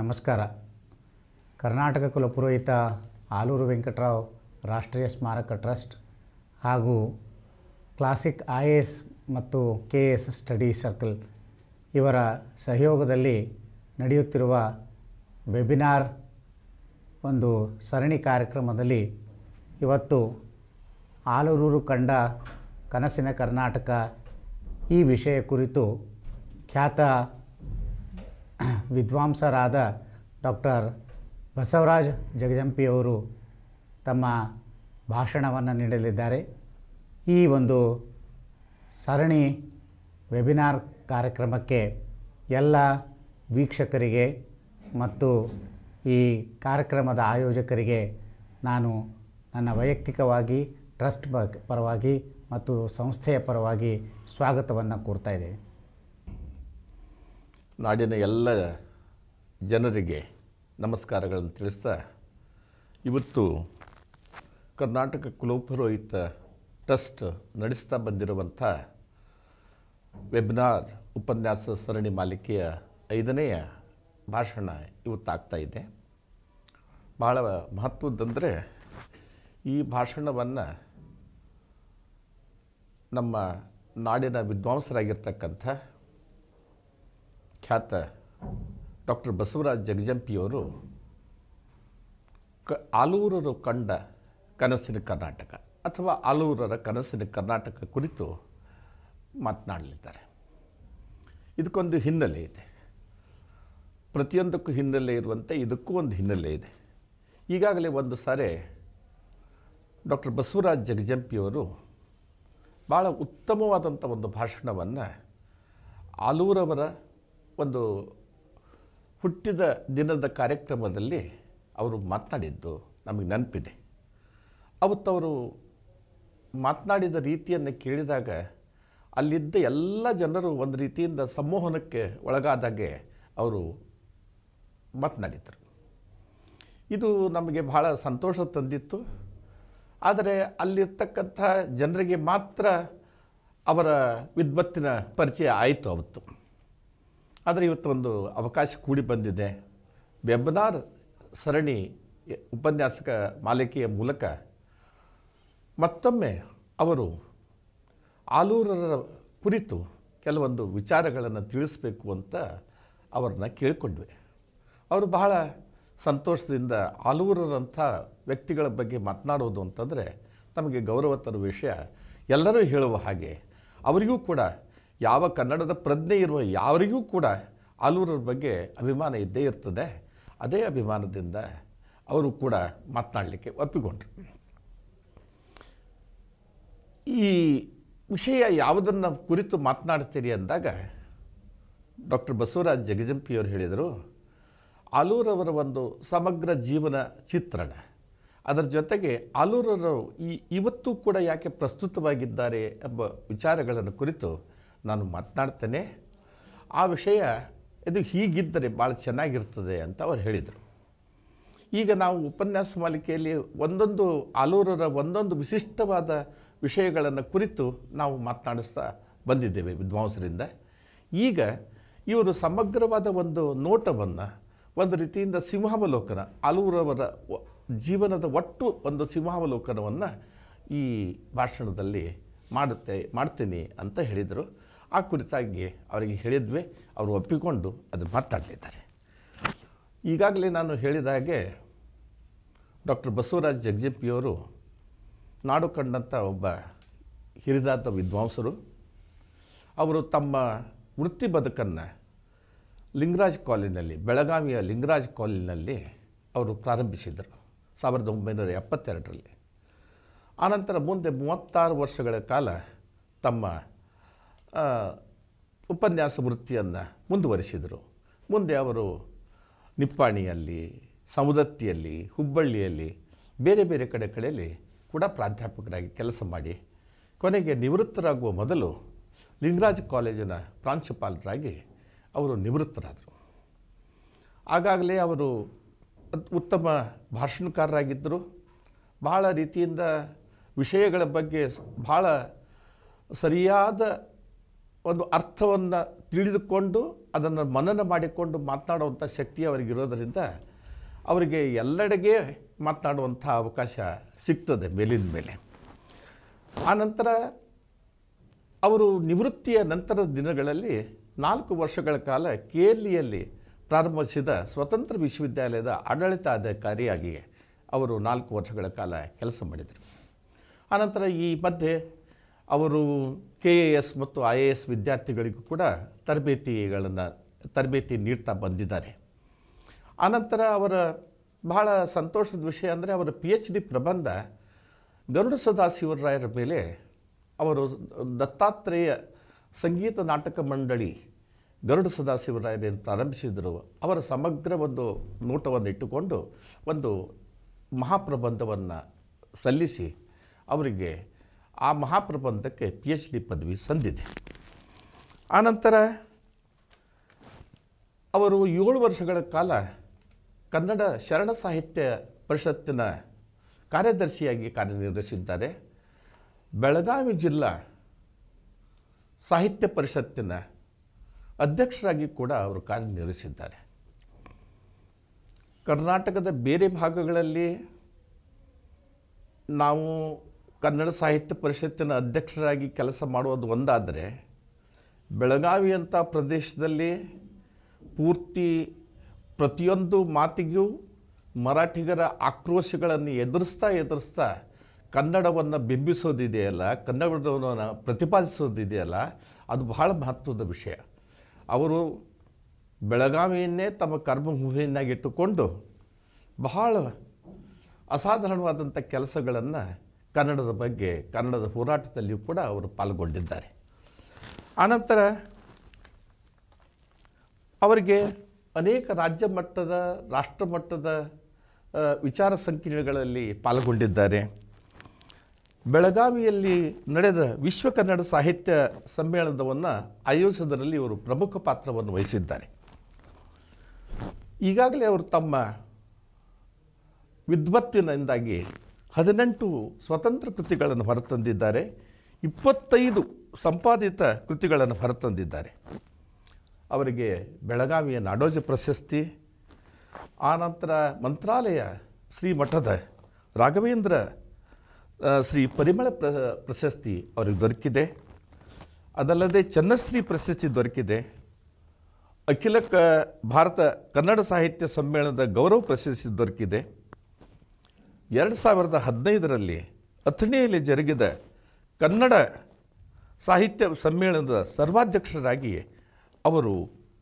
ನಮಸ್ಕಾರ ಕರ್ನಾಟಕ ಕುಲಪುರೋಹಿತ ಆಲೂರು ವೆಂಕಟರಾವ್ ರಾಷ್ಟ್ರೀಯ ಸ್ಮಾರಕ ಟ್ರಸ್ಟ್ ಹಾಗೂ ಕ್ಲಾಸಿಕ್ ಐ ಎ ಎಸ್ ಮತ್ತು ಕೆ ಎಸ್ ಸ್ಟಡಿ ಸರ್ಕಲ್ ಇವರ ಸಹಯೋಗದಲ್ಲಿ ನಡೆಯುತ್ತಿರುವ ವೆಬಿನಾರ್ ಒಂದು ಸರಣಿ ಕಾರ್ಯಕ್ರಮದಲ್ಲಿ ಇವತ್ತು ಆಲೂರು ಕಂಡ ಕನಸಿನ ಕರ್ನಾಟಕ ಈ ವಿಷಯ ಕುರಿತು ಖ್ಯಾತ ವಿದ್ವಾಂಸರಾದ ಡಾಕ್ಟರ್ ಬಸವರಾಜ್ ಜಗಜಂಪಿಯವರು ತಮ್ಮ ಭಾಷಣವನ್ನು ನೀಡಲಿದ್ದಾರೆ ಈ ಒಂದು ಸರಣಿ ವೆಬಿನಾರ್ ಕಾರ್ಯಕ್ರಮಕ್ಕೆ ಎಲ್ಲ ವೀಕ್ಷಕರಿಗೆ ಮತ್ತು ಈ ಕಾರ್ಯಕ್ರಮದ ಆಯೋಜಕರಿಗೆ ನಾನು ನನ್ನ ವೈಯಕ್ತಿಕವಾಗಿ ಟ್ರಸ್ಟ್ ಬ ಪರವಾಗಿ ಮತ್ತು ಸಂಸ್ಥೆಯ ಪರವಾಗಿ ಸ್ವಾಗತವನ್ನು ಕೋರ್ತಾ ಇದ್ದೇನೆ ನಾಡಿನ ಎಲ್ಲ ಜನರಿಗೆ ನಮಸ್ಕಾರಗಳನ್ನು ತಿಳಿಸ್ತಾ ಇವತ್ತು ಕರ್ನಾಟಕ ಕುಲೋಪುರೋಹಿತ ಟ್ರಸ್ಟ್ ನಡೆಸ್ತಾ ಬಂದಿರುವಂಥ ವೆಬಿನಾರ್ ಉಪನ್ಯಾಸ ಸರಣಿ ಮಾಲಿಕೆಯ ಐದನೆಯ ಭಾಷಣ ಇವತ್ತಾಗ್ತಾ ಇದೆ ಭಾಳ ಮಹತ್ವದ್ದಂದರೆ ಈ ಭಾಷಣವನ್ನು ನಮ್ಮ ನಾಡಿನ ವಿದ್ವಾಂಸರಾಗಿರ್ತಕ್ಕಂಥ ಖ್ಯಾತ ಡಾಕ್ಟರ್ ಬಸವರಾಜ್ ಜಗಜಂಪಿಯವರು ಕ ಆಲೂರರು ಕಂಡ ಕನಸಿನ ಕರ್ನಾಟಕ ಅಥವಾ ಆಲೂರರ ಕನಸಿನ ಕರ್ನಾಟಕ ಕುರಿತು ಮಾತನಾಡಲಿದ್ದಾರೆ ಇದಕ್ಕೊಂದು ಹಿನ್ನೆಲೆ ಇದೆ ಪ್ರತಿಯೊಂದಕ್ಕೂ ಹಿನ್ನೆಲೆ ಇರುವಂತೆ ಇದಕ್ಕೂ ಒಂದು ಹಿನ್ನೆಲೆ ಇದೆ ಈಗಾಗಲೇ ಒಂದು ಸಾರಿ ಡಾಕ್ಟರ್ ಬಸವರಾಜ್ ಜಗಜಂಪಿಯವರು ಭಾಳ ಉತ್ತಮವಾದಂಥ ಒಂದು ಭಾಷಣವನ್ನು ಆಲೂರವರ ಒಂದು ಹುಟ್ಟಿದ ದಿನದ ಕಾರ್ಯಕ್ರಮದಲ್ಲಿ ಅವರು ಮಾತನಾಡಿದ್ದು ನಮಗೆ ನೆನಪಿದೆ ಅವತ್ತವರು ಮಾತನಾಡಿದ ರೀತಿಯನ್ನು ಕೇಳಿದಾಗ ಅಲ್ಲಿದ್ದ ಎಲ್ಲ ಜನರು ಒಂದು ರೀತಿಯಿಂದ ಸಂಮೋಹನಕ್ಕೆ ಒಳಗಾದಾಗೆ ಅವರು ಮಾತನಾಡಿದರು ಇದು ನಮಗೆ ಬಹಳ ಸಂತೋಷ ತಂದಿತ್ತು ಆದರೆ ಅಲ್ಲಿರ್ತಕ್ಕಂಥ ಜನರಿಗೆ ಮಾತ್ರ ಅವರ ವಿದ್ವತ್ತಿನ ಪರಿಚಯ ಆಯಿತು ಅವತ್ತು ಆದರೆ ಇವತ್ತು ಒಂದು ಅವಕಾಶ ಕೂಡಿ ಬಂದಿದೆ ವೆಬಿನಾರ್ ಸರಣಿ ಉಪನ್ಯಾಸಕ ಮಾಲಿಕೆಯ ಮೂಲಕ ಮತ್ತೊಮ್ಮೆ ಅವರು ಆಲೂರರ ಕುರಿತು ಕೆಲವೊಂದು ವಿಚಾರಗಳನ್ನು ತಿಳಿಸಬೇಕು ಅಂತ ಅವ್ರನ್ನ ಕೇಳಿಕೊಂಡ್ವಿ ಅವರು ಬಹಳ ಸಂತೋಷದಿಂದ ಆಲೂರರಂಥ ವ್ಯಕ್ತಿಗಳ ಬಗ್ಗೆ ಮಾತನಾಡೋದು ಅಂತಂದರೆ ನಮಗೆ ಗೌರವ ತರುವ ವಿಷಯ ಎಲ್ಲರೂ ಹೇಳುವ ಹಾಗೆ ಅವರಿಗೂ ಕೂಡ ಯಾವ ಕನ್ನಡದ ಪ್ರಜ್ಞೆ ಇರುವ ಯಾರಿಗೂ ಕೂಡ ಆಲೂರರ ಬಗ್ಗೆ ಅಭಿಮಾನ ಇದ್ದೇ ಇರ್ತದೆ ಅದೇ ಅಭಿಮಾನದಿಂದ ಅವರು ಕೂಡ ಮಾತನಾಡಲಿಕ್ಕೆ ಒಪ್ಪಿಕೊಂಡ್ರು ಈ ವಿಷಯ ಯಾವುದನ್ನು ಕುರಿತು ಮಾತನಾಡ್ತೀರಿ ಅಂದಾಗ ಡಾಕ್ಟರ್ ಬಸವರಾಜ್ ಜಗಜಂಪಿಯವರು ಹೇಳಿದರು ಆಲೂರವರ ಒಂದು ಸಮಗ್ರ ಜೀವನ ಚಿತ್ರಣ ಅದರ ಜೊತೆಗೆ ಆಲೂರರು ಈ ಇವತ್ತು ಕೂಡ ಯಾಕೆ ಪ್ರಸ್ತುತವಾಗಿದ್ದಾರೆ ಎಂಬ ವಿಚಾರಗಳನ್ನು ಕುರಿತು ನಾನು ಮಾತನಾಡ್ತೇನೆ ಆ ವಿಷಯ ಇದು ಹೀಗಿದ್ದರೆ ಭಾಳ ಚೆನ್ನಾಗಿರ್ತದೆ ಅಂತ ಅವರು ಹೇಳಿದರು ಈಗ ನಾವು ಉಪನ್ಯಾಸ ಮಾಲಿಕೆಯಲ್ಲಿ ಒಂದೊಂದು ಆಲೂರರ ಒಂದೊಂದು ವಿಶಿಷ್ಟವಾದ ವಿಷಯಗಳನ್ನು ಕುರಿತು ನಾವು ಮಾತನಾಡಿಸ್ತಾ ಬಂದಿದ್ದೇವೆ ವಿದ್ವಾಂಸರಿಂದ ಈಗ ಇವರು ಸಮಗ್ರವಾದ ಒಂದು ನೋಟವನ್ನು ಒಂದು ರೀತಿಯಿಂದ ಸಿಂಹಾವಲೋಕನ ಆಲೂರವರ ವ- ಜೀವನದ ಒಟ್ಟು ಒಂದು ಸಿಂಹಾವಲೋಕನವನ್ನು ಈ ಭಾಷಣದಲ್ಲಿ ಮಾಡುತ್ತೆ ಮಾಡ್ತೀನಿ ಅಂತ ಹೇಳಿದರು ಆ ಕುರಿತಾಗಿ ಅವರಿಗೆ ಹೇಳಿದ್ವಿ ಅವರು ಒಪ್ಪಿಕೊಂಡು ಅದು ಮಾತಾಡಲಿದ್ದಾರೆ ಈಗಾಗಲೇ ನಾನು ಹೇಳಿದ ಹಾಗೆ ಡಾಕ್ಟರ್ ಬಸವರಾಜ್ ಜಗಜಿಪಿಯವರು ನಾಡು ಕಂಡಂಥ ಒಬ್ಬ ಹಿರಿದಾದ ವಿದ್ವಾಂಸರು ಅವರು ತಮ್ಮ ವೃತ್ತಿ ಬದುಕನ್ನು ಲಿಂಗರಾಜ್ ಕಾಲೇಜಿನಲ್ಲಿ ಬೆಳಗಾವಿಯ ಲಿಂಗರಾಜ್ ಕಾಲೇಜಿನಲ್ಲಿ ಅವರು ಪ್ರಾರಂಭಿಸಿದರು ಸಾವಿರದ ಒಂಬೈನೂರ ಎಪ್ಪತ್ತೆರಡರಲ್ಲಿ ಆನಂತರ ಮುಂದೆ ಮೂವತ್ತಾರು ವರ್ಷಗಳ ಕಾಲ ತಮ್ಮ ಆ, ಉಪನ್ಯಾಸ ವೃತ್ತಿಯನ್ನು ಮುಂದುವರಿಸಿದರು ಮುಂದೆ ಅವರು ನಿಪ್ಪಾಣಿಯಲ್ಲಿ ಸವದತ್ತಿಯಲ್ಲಿ ಹುಬ್ಬಳ್ಳಿಯಲ್ಲಿ ಬೇರೆ ಬೇರೆ ಕಡೆ ಕಡೆಯಲ್ಲಿ ಕೂಡ ಪ್ರಾಧ್ಯಾಪಕರಾಗಿ ಕೆಲಸ ಮಾಡಿ ಕೊನೆಗೆ ನಿವೃತ್ತರಾಗುವ ಮೊದಲು ಲಿಂಗರಾಜ್ ಕಾಲೇಜಿನ ಪ್ರಾಂಶುಪಾಲರಾಗಿ ಅವರು ನಿವೃತ್ತರಾದರು ಆಗಾಗಲೇ ಅವರು ಅತ್- ಉತ್ತಮ ಭಾಷಣಕಾರರಾಗಿದ್ದರು ಬಹಳ ರೀತಿಯಿಂದ ವಿಷಯಗಳ ಬಗ್ಗೆ ಸ್- ಬಹಳ ಸರಿಯಾದ ಒಂದು ಅರ್ಥವನ್ನು ತಿಳಿದುಕೊಂಡು ಅದನ್ನು ಮನನ ಮಾಡಿಕೊಂಡು ಮಾತನಾಡುವಂಥ ಶಕ್ತಿ ಅವರಿಗಿರೋದರಿಂದ ಅವರಿಗೆ ಎಲ್ಲೆಡೆಗೆ ಮಾತನಾಡುವಂಥ ಅವಕಾಶ ಸಿಗ್ತದೆ ಮೇಲಿನ ಮೇಲೆ ಆನಂತರ ಅವರು ನಿವೃತ್ತಿಯ ನಂತರದ ದಿನಗಳಲ್ಲಿ ನಾಲ್ಕು ವರ್ಷಗಳ ಕಾಲ ಕೆ ಎಲ್ ಇಯಲ್ಲಿ ಪ್ರಾರಂಭಿಸಿದ ಸ್ವತಂತ್ರ ವಿಶ್ವವಿದ್ಯಾಲಯದ ಆಡಳಿತಾಧಿಕಾರಿಯಾಗಿ ಅವರು ನಾಲ್ಕು ವರ್ಷಗಳ ಕಾಲ ಕೆಲಸ ಮಾಡಿದರು ಆನಂತರ ಈ ಮಧ್ಯೆ ಅವರು ಕೆ ಎ ಎಸ್ ಮತ್ತು ಐ ಎ ಎಸ್ ವಿದ್ಯಾರ್ಥಿಗಳಿಗೂ ಕೂಡ ತರಬೇತಿಗಳನ್ನು ತರಬೇತಿ ನೀಡ್ತಾ ಬಂದಿದ್ದಾರೆ ಆನಂತರ ಅವರ ಬಹಳ ಸಂತೋಷದ ವಿಷಯ ಅಂದರೆ ಅವರ ಪಿ ಎಚ್ ಡಿ ಪ್ರಬಂಧ ಗರುಡ ಸದಾಶಿವರಾಯರ ಮೇಲೆ ಅವರು ದತ್ತಾತ್ರೇಯ ಸಂಗೀತ ನಾಟಕ ಮಂಡಳಿ ಗರುಡ ಸದಾಶಿವರಾಯರೇನು ಪ್ರಾರಂಭಿಸಿದರು ಅವರ ಸಮಗ್ರ ಒಂದು ನೋಟವನ್ನು ಇಟ್ಟುಕೊಂಡು ಒಂದು ಮಹಾಪ್ರಬಂಧವನ್ನು ಸಲ್ಲಿಸಿ ಅವರಿಗೆ ಆ ಮಹಾಪ್ರಬಂಧಕ್ಕೆ ಪಿ ಎಚ್ ಡಿ ಪದವಿ ಸಂದಿದೆ ಆನಂತರ ಅವರು ಏಳು ವರ್ಷಗಳ ಕಾಲ ಕನ್ನಡ ಶರಣ ಸಾಹಿತ್ಯ ಪರಿಷತ್ತಿನ ಕಾರ್ಯದರ್ಶಿಯಾಗಿ ಕಾರ್ಯನಿರ್ವಹಿಸಿದ್ದಾರೆ ಬೆಳಗಾವಿ ಜಿಲ್ಲಾ ಸಾಹಿತ್ಯ ಪರಿಷತ್ತಿನ ಅಧ್ಯಕ್ಷರಾಗಿ ಕೂಡ ಅವರು ಕಾರ್ಯನಿರ್ವಹಿಸಿದ್ದಾರೆ ಕರ್ನಾಟಕದ ಬೇರೆ ಭಾಗಗಳಲ್ಲಿ ನಾವು ಕನ್ನಡ ಸಾಹಿತ್ಯ ಪರಿಷತ್ತಿನ ಅಧ್ಯಕ್ಷರಾಗಿ ಕೆಲಸ ಮಾಡುವುದು ಒಂದಾದರೆ ಬೆಳಗಾವಿ ಅಂತ ಪ್ರದೇಶದಲ್ಲಿ ಪೂರ್ತಿ ಪ್ರತಿಯೊಂದು ಮಾತಿಗೂ ಮರಾಠಿಗರ ಆಕ್ರೋಶಗಳನ್ನು ಎದುರಿಸ್ತಾ ಎದುರಿಸ್ತಾ ಕನ್ನಡವನ್ನು ಬಿಂಬಿಸೋದಿದೆಯಲ್ಲ ಕನ್ನಡವನ್ನು ಪ್ರತಿಪಾದಿಸೋದಿದೆಯಲ್ಲ ಅದು ಬಹಳ ಮಹತ್ವದ ವಿಷಯ ಅವರು ಬೆಳಗಾವಿಯನ್ನೇ ತಮ್ಮ ಕರ್ಮಭೂಮಿಯನ್ನಾಗಿಟ್ಟುಕೊಂಡು ಬಹಳ ಅಸಾಧಾರಣವಾದಂಥ ಕೆಲಸಗಳನ್ನು ಕನ್ನಡದ ಬಗ್ಗೆ ಕನ್ನಡದ ಹೋರಾಟದಲ್ಲಿಯೂ ಕೂಡ ಅವರು ಪಾಲ್ಗೊಂಡಿದ್ದಾರೆ ಆನಂತರ ಅವರಿಗೆ ಅನೇಕ ರಾಜ್ಯ ಮಟ್ಟದ ರಾಷ್ಟ್ರ ಮಟ್ಟದ ಆ, ವಿಚಾರ ಸಂಕಿರಣಗಳಲ್ಲಿ ಪಾಲ್ಗೊಂಡಿದ್ದಾರೆ ಬೆಳಗಾವಿಯಲ್ಲಿ ನಡೆದ ವಿಶ್ವ ಕನ್ನಡ ಸಾಹಿತ್ಯ ಸಮ್ಮೇಳನವನ್ನು ಆಯೋಜಿಸೋದರಲ್ಲಿ ಇವರು ಪ್ರಮುಖ ಪಾತ್ರವನ್ನು ವಹಿಸಿದ್ದಾರೆ ಈಗಾಗಲೇ ಅವರು ತಮ್ಮ ವಿದ್ವತ್ತಿನಿಂದಾಗಿ ಹದಿನೆಂಟು ಸ್ವತಂತ್ರ ಕೃತಿಗಳನ್ನು ಹೊರತಂದಿದ್ದಾರೆ ಇಪ್ಪತ್ತೈದು ಸಂಪಾದಿತ ಕೃತಿಗಳನ್ನು ಹೊರತಂದಿದ್ದಾರೆ ಅವರಿಗೆ ಬೆಳಗಾವಿಯ ನಾಡೋಜ ಪ್ರಶಸ್ತಿ ಆನಂತರ ಮಂತ್ರಾಲಯ ಶ್ರೀ ಮಠದ ರಾಘವೇಂದ್ರ ಆ, ಶ್ರೀ ಪರಿಮಳ ಪ್ರ ಪ್ರಶಸ್ತಿ ಅವರಿಗೆ ದೊರಕಿದೆ ಅದಲ್ಲದೆ ಚನ್ನಶ್ರೀ ಪ್ರಶಸ್ತಿ ದೊರಕಿದೆ ಅಖಿಲ ಕ ಭಾರತ ಕನ್ನಡ ಸಾಹಿತ್ಯ ಸಮ್ಮೇಳನದ ಗೌರವ ಪ್ರಶಸ್ತಿ ದೊರಕಿದೆ ಎರಡು ಸಾವಿರದ ಹದಿನೈದರಲ್ಲಿ ಅಥಣಿಯಲ್ಲಿ ಜರುಗಿದ ಕನ್ನಡ ಸಾಹಿತ್ಯ ಸಮ್ಮೇಳನದ ಸರ್ವಾಧ್ಯಕ್ಷರಾಗಿ ಅವರು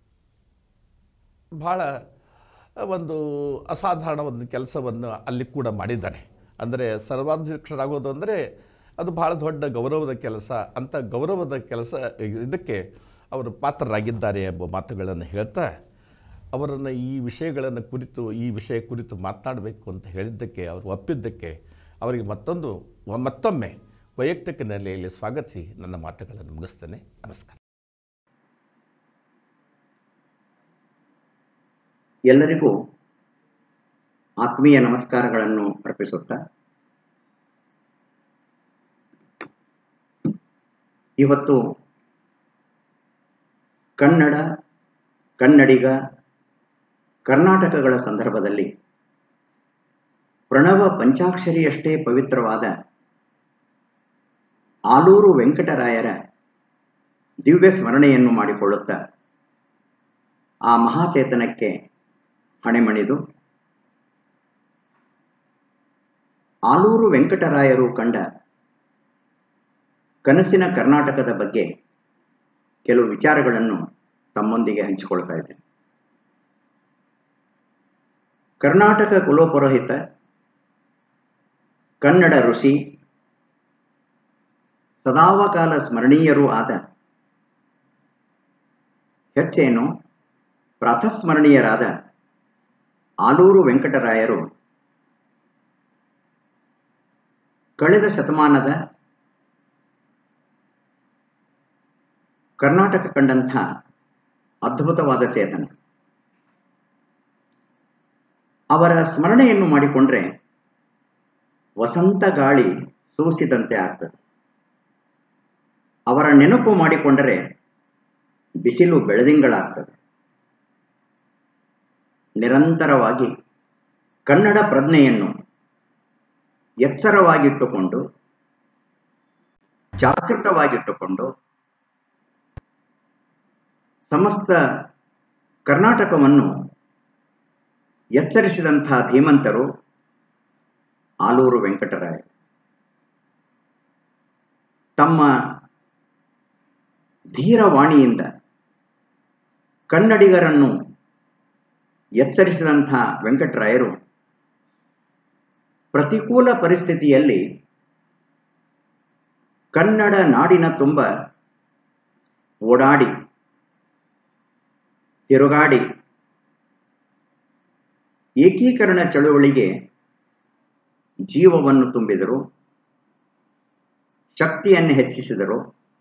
ಭಾಳ ಒಂದು ಅಸಾಧಾರಣ ಒಂದು ಕೆಲಸವನ್ನು ಅಲ್ಲಿ ಕೂಡ ಮಾಡಿದ್ದಾರೆ ಅಂದರೆ ಸರ್ವಾಧ್ಯಕ್ಷರಾಗೋದು ಅಂದರೆ ಅದು ಭಾಳ ದೊಡ್ಡ ಗೌರವದ ಕೆಲಸ ಅಂಥ ಗೌರವದ ಕೆಲಸ ಇದಕ್ಕೆ ಅವರು ಪಾತ್ರರಾಗಿದ್ದಾರೆ ಎಂಬ ಮಾತುಗಳನ್ನು ಹೇಳ್ತಾ ಅವರನ್ನು ಈ ವಿಷಯಗಳನ್ನು ಕುರಿತು ಈ ವಿಷಯ ಕುರಿತು ಮಾತನಾಡಬೇಕು ಅಂತ ಹೇಳಿದ್ದಕ್ಕೆ ಅವರು ಒಪ್ಪಿದ್ದಕ್ಕೆ ಅವರಿಗೆ ಮತ್ತೊಂದು ಮತ್ತೊಮ್ಮೆ ವೈಯಕ್ತಿಕ ನೆಲೆಯಲ್ಲಿ ಸ್ವಾಗತಿಸಿ ನನ್ನ ಮಾತುಗಳನ್ನು ಮುಗಿಸ್ತೇನೆ ನಮಸ್ಕಾರ ಎಲ್ಲರಿಗೂ ಆತ್ಮೀಯ ನಮಸ್ಕಾರಗಳನ್ನು ಅರ್ಪಿಸುತ್ತಾ ಇವತ್ತು ಕನ್ನಡ ಕನ್ನಡಿಗ ಕರ್ನಾಟಕಗಳ ಸಂದರ್ಭದಲ್ಲಿ ಪ್ರಣವ ಪಂಚಾಕ್ಷರಿಯಷ್ಟೇ ಪವಿತ್ರವಾದ ಆಲೂರು ವೆಂಕಟರಾಯರ ದಿವ್ಯ ಸ್ಮರಣೆಯನ್ನು ಮಾಡಿಕೊಳ್ಳುತ್ತಾ ಆ ಮಹಾಚೇತನಕ್ಕೆ ಹಣೆಮಣಿದು ಆಲೂರು ವೆಂಕಟರಾಯರು ಕಂಡ ಕನಸಿನ ಕರ್ನಾಟಕದ ಬಗ್ಗೆ ಕೆಲವು ವಿಚಾರಗಳನ್ನು ತಮ್ಮೊಂದಿಗೆ ಹಂಚಿಕೊಳ್ತಾ ಇದ್ದೇನೆ ಕರ್ನಾಟಕ ಕುಲೋಪುರೋಹಿತ ಕನ್ನಡ ಋಷಿ ಸದಾವಕಾಲ ಸ್ಮರಣೀಯರೂ ಆದ ಹೆಚ್ಚೇನು ಪ್ರಾತಸ್ಮರಣೀಯರಾದ ಆಲೂರು ವೆಂಕಟರಾಯರು ಕಳೆದ ಶತಮಾನದ ಕರ್ನಾಟಕ ಕಂಡಂಥ ಅದ್ಭುತವಾದ ಚೇತನ ಅವರ ಸ್ಮರಣೆಯನ್ನು ಮಾಡಿಕೊಂಡ್ರೆ ವಸಂತ ಗಾಳಿ ಸೂಸಿದಂತೆ ಆಗ್ತದೆ ಅವರ ನೆನಪು ಮಾಡಿಕೊಂಡರೆ ಬಿಸಿಲು ಬೆಳದಿಂಗಳಾಗ್ತದೆ ನಿರಂತರವಾಗಿ ಕನ್ನಡ ಪ್ರಜ್ಞೆಯನ್ನು ಎಚ್ಚರವಾಗಿಟ್ಟುಕೊಂಡು ಜಾಗೃತವಾಗಿಟ್ಟುಕೊಂಡು ಸಮಸ್ತ ಕರ್ನಾಟಕವನ್ನು ಎಚ್ಚರಿಸಿದಂಥ ಧೀಮಂತರು ಆಲೂರು ವೆಂಕಟರಾಯ ತಮ್ಮ ಧೀರವಾಣಿಯಿಂದ ಕನ್ನಡಿಗರನ್ನು ಎಚ್ಚರಿಸಿದಂಥ ವೆಂಕಟರಾಯರು ಪ್ರತಿಕೂಲ ಪರಿಸ್ಥಿತಿಯಲ್ಲಿ ಕನ್ನಡ ನಾಡಿನ ತುಂಬ ಓಡಾಡಿ ತಿರುಗಾಡಿ ಏಕೀಕರಣ ಚಳುವಳಿಗೆ ಜೀವವನ್ನು ತುಂಬಿದರು ಶಕ್ತಿಯನ್ನು ಹೆಚ್ಚಿಸಿದರು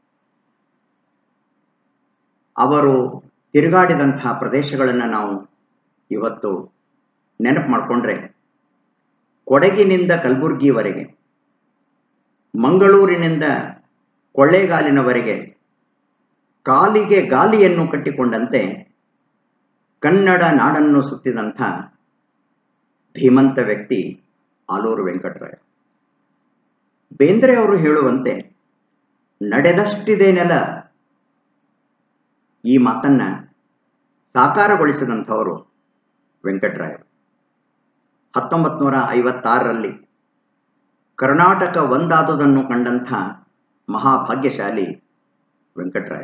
ಅವರು ತಿರುಗಾಡಿದಂತಹ ಪ್ರದೇಶಗಳನ್ನು ನಾವು ಇವತ್ತು ನೆನಪು ಮಾಡಿಕೊಂಡ್ರೆ ಕೊಡಗಿನಿಂದ ಕಲಬುರ್ಗಿವರೆಗೆ ಮಂಗಳೂರಿನಿಂದ ಕೊಳ್ಳೇಗಾಲಿನವರೆಗೆ ಕಾಲಿಗೆ ಗಾಲಿಯನ್ನು ಕಟ್ಟಿಕೊಂಡಂತೆ ಕನ್ನಡ ನಾಡನ್ನು ಸುತ್ತಿದಂಥ ಧೀಮಂತ ವ್ಯಕ್ತಿ ಆಲೂರು ವೆಂಕಟರಾಯ ಬೇಂದ್ರೆ ಅವರು ಹೇಳುವಂತೆ ನಡೆದಷ್ಟಿದೆ ನೆಲ ಈ ಮಾತನ್ನ ಸಾಕಾರಗೊಳಿಸಿದಂಥವರು ವೆಂಕಟರಾಯರು ಹತ್ತೊಂಬತ್ತು ನೂರ ಐವತ್ತಾರರಲ್ಲಿ ಕರ್ನಾಟಕ ಒಂದಾದುದನ್ನು ಕಂಡಂಥ ಮಹಾಭಾಗ್ಯಶಾಲಿ ವೆಂಕಟರಾಯ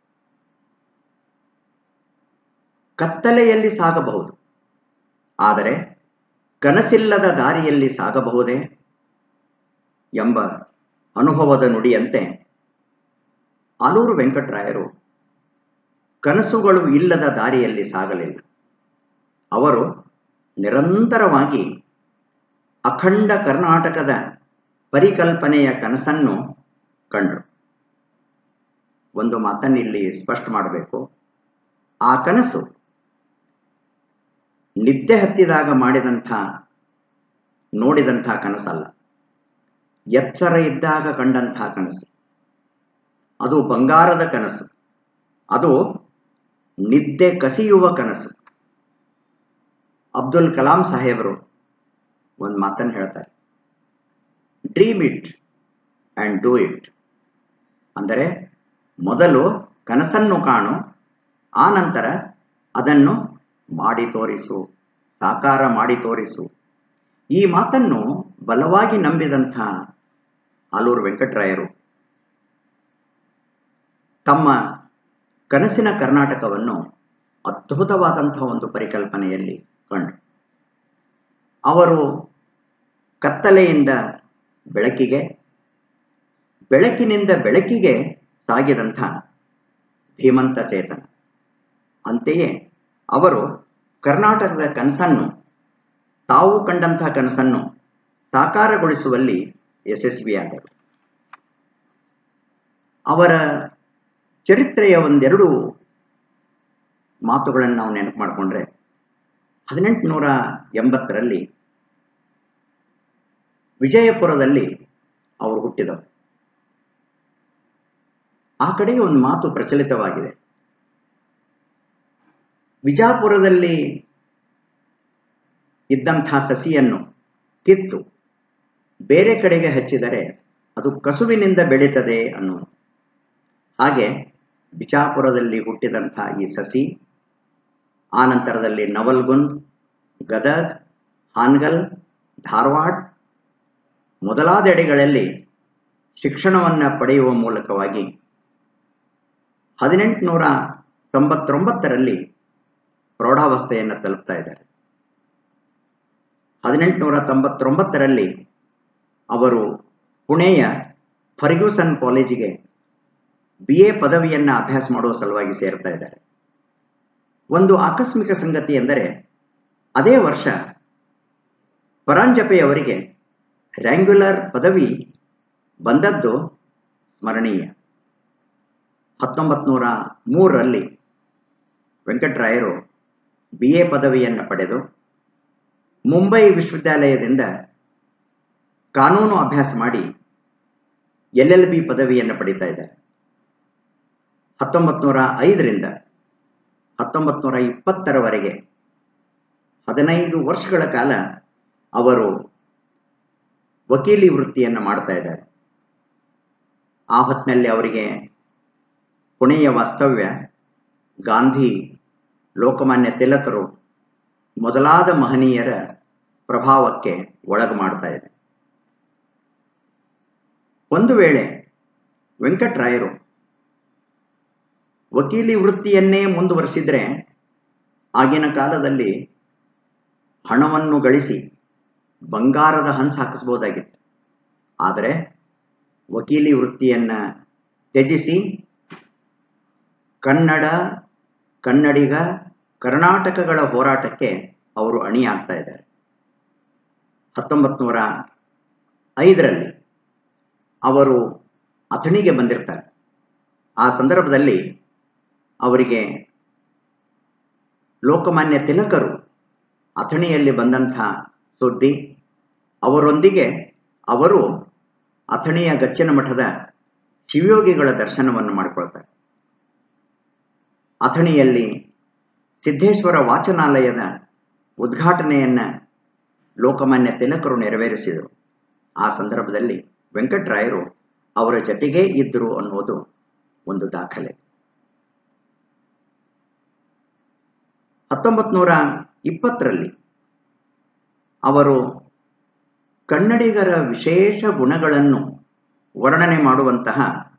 ಕತ್ತಲೆಯಲ್ಲಿ ಸಾಗಬಹುದು ಆದರೆ ಕನಸಿಲ್ಲದ ದಾರಿಯಲ್ಲಿ ಸಾಗಬಹುದೇ ಎಂಬ ಅನುಭವದ ನುಡಿಯಂತೆ ಆಲೂರು ವೆಂಕಟರಾಯರು ಕನಸುಗಳು ಇಲ್ಲದ ದಾರಿಯಲ್ಲಿ ಸಾಗಲಿಲ್ಲ ಅವರು ನಿರಂತರವಾಗಿ ಅಖಂಡ ಕರ್ನಾಟಕದ ಪರಿಕಲ್ಪನೆಯ ಕನಸನ್ನು ಕಂಡರು ಒಂದು ಮಾತನ್ನು ಇಲ್ಲಿ ಸ್ಪಷ್ಟ ಮಾಡಬೇಕು ಆ ಕನಸು ನಿದ್ದೆ ಹತ್ತಿದಾಗ ಮಾಡಿದಂಥ ನೋಡಿದಂಥ ಕನಸಲ್ಲ ಎಚ್ಚರ ಇದ್ದಾಗ ಕಂಡಂಥ ಕನಸು ಅದು ಬಂಗಾರದ ಕನಸು ಅದು ನಿದ್ದೆ ಕಸಿಯುವ ಕನಸು ಅಬ್ದುಲ್ ಕಲಾಂ ಸಾಹೇಬರು ಒಂದು ಮಾತನ್ನು ಹೇಳ್ತಾರೆ dream it and do it ಅಂದರೆ ಮೊದಲು ಕನಸನ್ನು ಕಾಣು ಆ ನಂತರ ಅದನ್ನು ಮಾಡಿ ತೋರಿಸು ಸಾಕಾರ ಮಾಡಿ ತೋರಿಸು ಈ ಮಾತನ್ನು ಬಲವಾಗಿ ನಂಬಿದಂಥ ಆಲೂರು ವೆಂಕಟರಾಯರು ತಮ್ಮ ಕನಸಿನ ಕರ್ನಾಟಕವನ್ನು ಅದ್ಭುತವಾದಂತಹ ಒಂದು ಪರಿಕಲ್ಪನೆಯಲ್ಲಿ ಕಂಡು ಅವರು ಕತ್ತಲೆಯಿಂದ ಬೆಳಕಿಗೆ ಬೆಳಕಿನಿಂದ ಬೆಳಕಿಗೆ ಸಾಗಿದಂಥ ಧೀಮಂತ ಚೇತನ ಅಂತೆಯೇ ಅವರು ಕರ್ನಾಟಕದ ಕನಸನ್ನು ತಾವು ಕಂಡಂಥ ಕನಸನ್ನು ಸಾಕಾರಗೊಳಿಸುವಲ್ಲಿ ಯಶಸ್ವಿಯಾದರು ಅವರ ಚರಿತ್ರೆಯ ಒಂದೆರಡು ಮಾತುಗಳನ್ನು ನಾವು ನೆನಪು ಮಾಡಿಕೊಂಡ್ರೆ ಹದಿನೆಂಟುನೂರ ಎಂಬತ್ತರಲ್ಲಿ ವಿಜಯಪುರದಲ್ಲಿ ಅವರು ಹುಟ್ಟಿದವರು ಆ ಕಡೆಗೆ ಒಂದು ಮಾತು ಪ್ರಚಲಿತವಾಗಿದೆ ವಿಜಾಪುರದಲ್ಲಿ ಇದ್ದಂಥ ಸಸಿಯನ್ನು ಕಿತ್ತು ಬೇರೆ ಕಡೆಗೆ ಹಚ್ಚಿದರೆ ಅದು ಕಸುವಿನಿಂದ ಬೆಳೀತದೆ ಅನ್ನೋ ಹಾಗೆ ಬಿಜಾಪುರದಲ್ಲಿ ಹುಟ್ಟಿದಂಥ ಈ ಸಸಿ ಆ ನಂತರದಲ್ಲಿ ನವಲ್ಗುಂದ್ ಗದಗ್ ಹಾನ್ಗಲ್ ಧಾರವಾಡ ಮೊದಲಾದೆಡೆಗಳಲ್ಲಿ ಶಿಕ್ಷಣವನ್ನು ಪಡೆಯುವ ಮೂಲಕವಾಗಿ ಹದಿನೆಂಟುನೂರ ತೊಂಬತ್ತೊಂಬತ್ತರಲ್ಲಿ ಪ್ರೌಢಾವಸ್ಥೆಯನ್ನು ತಲುಪ್ತಾ ಇದ್ದಾರೆ ಹದಿನೆಂಟುನೂರ ತೊಂಬತ್ತೊಂಬತ್ತರಲ್ಲಿ ಅವರು ಪುಣೆಯ ಫರ್ಗ್ಯೂಸನ್ ಕಾಲೇಜಿಗೆ ಬಿ ಎ ಪದವಿಯನ್ನು ಅಭ್ಯಾಸ ಮಾಡುವ ಸಲುವಾಗಿ ಸೇರ್ತಾ ಇದ್ದಾರೆ ಒಂದು ಆಕಸ್ಮಿಕ ಸಂಗತಿ ಎಂದರೆ ಅದೇ ವರ್ಷ ಪರಾಂಜಪೆಯವರಿಗೆ ರ್ಯಾಂಗ್ಯುಲರ್ ಪದವಿ ಬಂದದ್ದು ಸ್ಮರಣೀಯ ಹತ್ತೊಂಬತ್ತು ನೂರ ಮೂರರಲ್ಲಿ ವೆಂಕಟರಾಯರು ಬಿ ಎ ಪದವಿಯನ್ನು ಪಡೆದು ಮುಂಬೈ ವಿಶ್ವವಿದ್ಯಾಲಯದಿಂದ ಕಾನೂನು ಅಭ್ಯಾಸ ಮಾಡಿ ಎಲ್ ಎಲ್ ಬಿ ಪದವಿಯನ್ನು ಪಡೀತಾ ಇದ್ದಾರೆ ಹತ್ತೊಂಬತ್ತು ನೂರ ಐದರಿಂದ ಹತ್ತೊಂಬತ್ತು ನೂರ ಇಪ್ಪತ್ತರವರೆಗೆ ಹದಿನೈದು ವರ್ಷಗಳ ಕಾಲ ಅವರು ವಕೀಲಿ ವೃತ್ತಿಯನ್ನು ಮಾಡ್ತಾ ಇದ್ದಾರೆ ಆ ಹೊತ್ತಿನಲ್ಲಿ ಅವರಿಗೆ ಪುಣೆಯ ವಾಸ್ತವ್ಯ ಗಾಂಧಿ ಲೋಕಮಾನ್ಯ ತಿಲಕರು ಮೊದಲಾದ ಮಹನೀಯರ ಪ್ರಭಾವಕ್ಕೆ ಒಳಗು ಮಾಡ್ತಾ ಇದೆ ಒಂದು ವೇಳೆ ವೆಂಕಟರಾಯರು ವಕೀಲಿ ವೃತ್ತಿಯನ್ನೇ ಮುಂದುವರೆಸಿದ್ರೆ ಆಗಿನ ಕಾಲದಲ್ಲಿ ಹಣವನ್ನು ಗಳಿಸಿ ಬಂಗಾರದ ಹಂಚು ಹಾಕಿಸ್ಬೋದಾಗಿತ್ತು ಆದರೆ ವಕೀಲಿ ವೃತ್ತಿಯನ್ನು ತ್ಯಜಿಸಿ ಕನ್ನಡ ಕನ್ನಡಿಗ ಕರ್ನಾಟಕಗಳ ಹೋರಾಟಕ್ಕೆ ಅವರು ಅಣಿಯಾಗ್ತಾ ಇದ್ದಾರೆ ಹತ್ತೊಂಬತ್ತು ನೂರ ಐದರಲ್ಲಿ ಅವರು ಅಥಣಿಗೆ ಬಂದಿರ್ತಾರೆ ಆ ಸಂದರ್ಭದಲ್ಲಿ ಅವರಿಗೆ ಲೋಕಮಾನ್ಯ ತಿಲಕರು ಅಥಣಿಯಲ್ಲಿ ಬಂದಂಥ ಸುದ್ದಿ ಅವರೊಂದಿಗೆ ಅವರು ಅಥಣಿಯ ಗಚ್ಚಿನ ಮಠದ ಶಿವಯೋಗಿಗಳ ದರ್ಶನವನ್ನು ಮಾಡಿಕೊಳ್ತಾರೆ ಅಥಣಿಯಲ್ಲಿ ಸಿದ್ದೇಶ್ವರ ವಾಚನಾಲಯದ ಉದ್ಘಾಟನೆಯನ್ನು ಲೋಕಮಾನ್ಯ ತಿಲಕರು ನೆರವೇರಿಸಿದರು ಆ ಸಂದರ್ಭದಲ್ಲಿ ವೆಂಕಟರಾಯರು ಅವರ ಜತೆಗೇ ಇದ್ದರು ಅನ್ನೋದು ಒಂದು ದಾಖಲೆ ಹತ್ತೊಂಬತ್ತು ನೂರ ಇಪ್ಪತ್ತರಲ್ಲಿ ಅವರು ಕನ್ನಡಿಗರ ವಿಶೇಷ ಗುಣಗಳನ್ನು ವರ್ಣನೆ ಮಾಡುವಂತಹ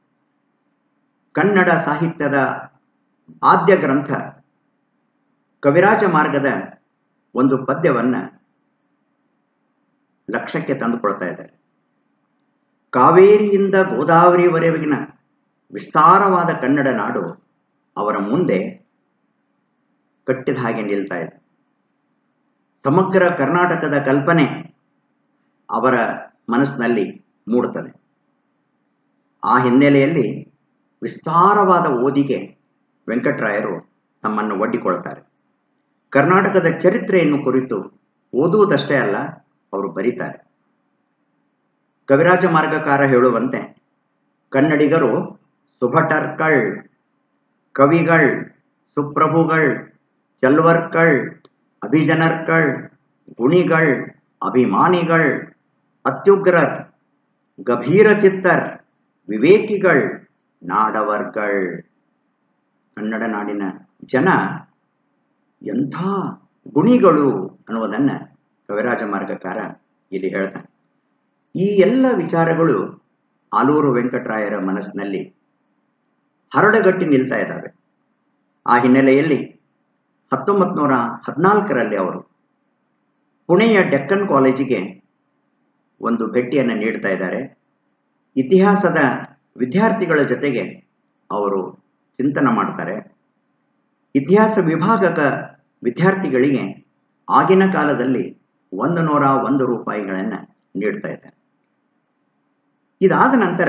ಕನ್ನಡ ಸಾಹಿತ್ಯದ ಆದ್ಯ ಗ್ರಂಥ ಕವಿರಾಜ ಮಾರ್ಗದ ಒಂದು ಪದ್ಯವನ್ನು ಲಕ್ಷ್ಯಕ್ಕೆ ತಂದುಕೊಳ್ತಾ ಇದ್ದಾರೆ ಕಾವೇರಿಯಿಂದ ಗೋದಾವರಿವರೆಗಿನ ವಿಸ್ತಾರವಾದ ಕನ್ನಡ ನಾಡು ಅವರ ಮುಂದೆ ಕಟ್ಟಿದ ಹಾಗೆ ನಿಲ್ತಾ ಇದೆ ಸಮಗ್ರ ಕರ್ನಾಟಕದ ಕಲ್ಪನೆ ಅವರ ಮನಸ್ಸಿನಲ್ಲಿ ಮೂಡುತ್ತದೆ ಆ ಹಿನ್ನೆಲೆಯಲ್ಲಿ ವಿಸ್ತಾರವಾದ ಓದಿಗೆ ವೆಂಕಟರಾಯರು ತಮ್ಮನ್ನು ಒಡ್ಡಿಕೊಳ್ತಾರೆ ಕರ್ನಾಟಕದ ಚರಿತ್ರೆಯನ್ನು ಕುರಿತು ಓದುವುದಷ್ಟೇ ಅಲ್ಲ ಅವರು ಬರೀತಾರೆ ಕವಿರಾಜ ಮಾರ್ಗಕಾರ ಹೇಳುವಂತೆ ಕನ್ನಡಿಗರು ಸುಭಟರ್ಕಳ್ ಕವಿಗಳ್ ಸುಪ್ರಭುಗಳ್ ಚಲ್ವರ್ಕಳ್ ಅಭಿಜನರ್ಕಳ್ ಗುಣಿಗಳ್ ಅಭಿಮಾನಿಗಳ್ ಅತ್ಯುಗ್ರರ್ ಗಭೀರ ಚಿತ್ತರ್ ವಿವೇಕಿಗಳ್ ನಾಡವರ್ಗಳ್ ಕನ್ನಡ ನಾಡಿನ ಜನ ಎಂಥ ಗುಣಿಗಳು ಅನ್ನುವುದನ್ನು ಕವಿರಾಜ ಮಾರ್ಗಕಾರ ಇಲ್ಲಿ ಹೇಳ್ತಾನೆ ಈ ಎಲ್ಲ ವಿಚಾರಗಳು ಆಲೂರು ವೆಂಕಟರಾಯರ ಮನಸ್ಸಿನಲ್ಲಿ ಹರಡಗಟ್ಟಿ ನಿಲ್ತಾ ಇದ್ದಾವೆ ಆ ಹಿನ್ನೆಲೆಯಲ್ಲಿ ಹತ್ತೊಂಬತ್ತು ನೂರ ಹದಿನಾಲ್ಕರಲ್ಲಿ ಅವರು ಪುಣೆಯ ಡೆಕ್ಕನ್ ಕಾಲೇಜಿಗೆ ಒಂದು ಭೇಟಿಯನ್ನು ನೀಡ್ತಾ ಇದ್ದಾರೆ ಇತಿಹಾಸದ ವಿದ್ಯಾರ್ಥಿಗಳ ಜೊತೆಗೆ ಅವರು ಚಿಂತನೆ ಮಾಡ್ತಾರೆ ಇತಿಹಾಸ ವಿಭಾಗದ ವಿದ್ಯಾರ್ಥಿಗಳಿಗೆ ಆಗಿನ ಕಾಲದಲ್ಲಿ ಒಂದು ನೂರ ಒಂದು ರೂಪಾಯಿಗಳನ್ನು ನೀಡ್ತಾ ಇದ್ದಾರೆ ಇದಾದ ನಂತರ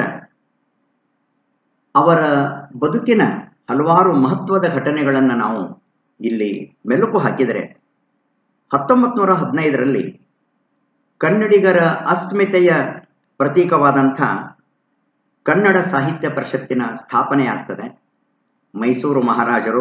ಅವರ ಬದುಕಿನ ಹಲವಾರು ಮಹತ್ವದ ಘಟನೆಗಳನ್ನು ನಾವು ಇಲ್ಲಿ ಮೆಲುಕು ಹಾಕಿದರೆ ಹತ್ತೊಂಬತ್ತು ನೂರ ಹದಿನೈದರಲ್ಲಿ ಕನ್ನಡಿಗರ ಅಸ್ಮಿತೆಯ ಪ್ರತೀಕವಾದಂಥ ಕನ್ನಡ ಸಾಹಿತ್ಯ ಪರಿಷತ್ತಿನ ಸ್ಥಾಪನೆ ಆಗ್ತದೆ ಮೈಸೂರು ಮಹಾರಾಜರು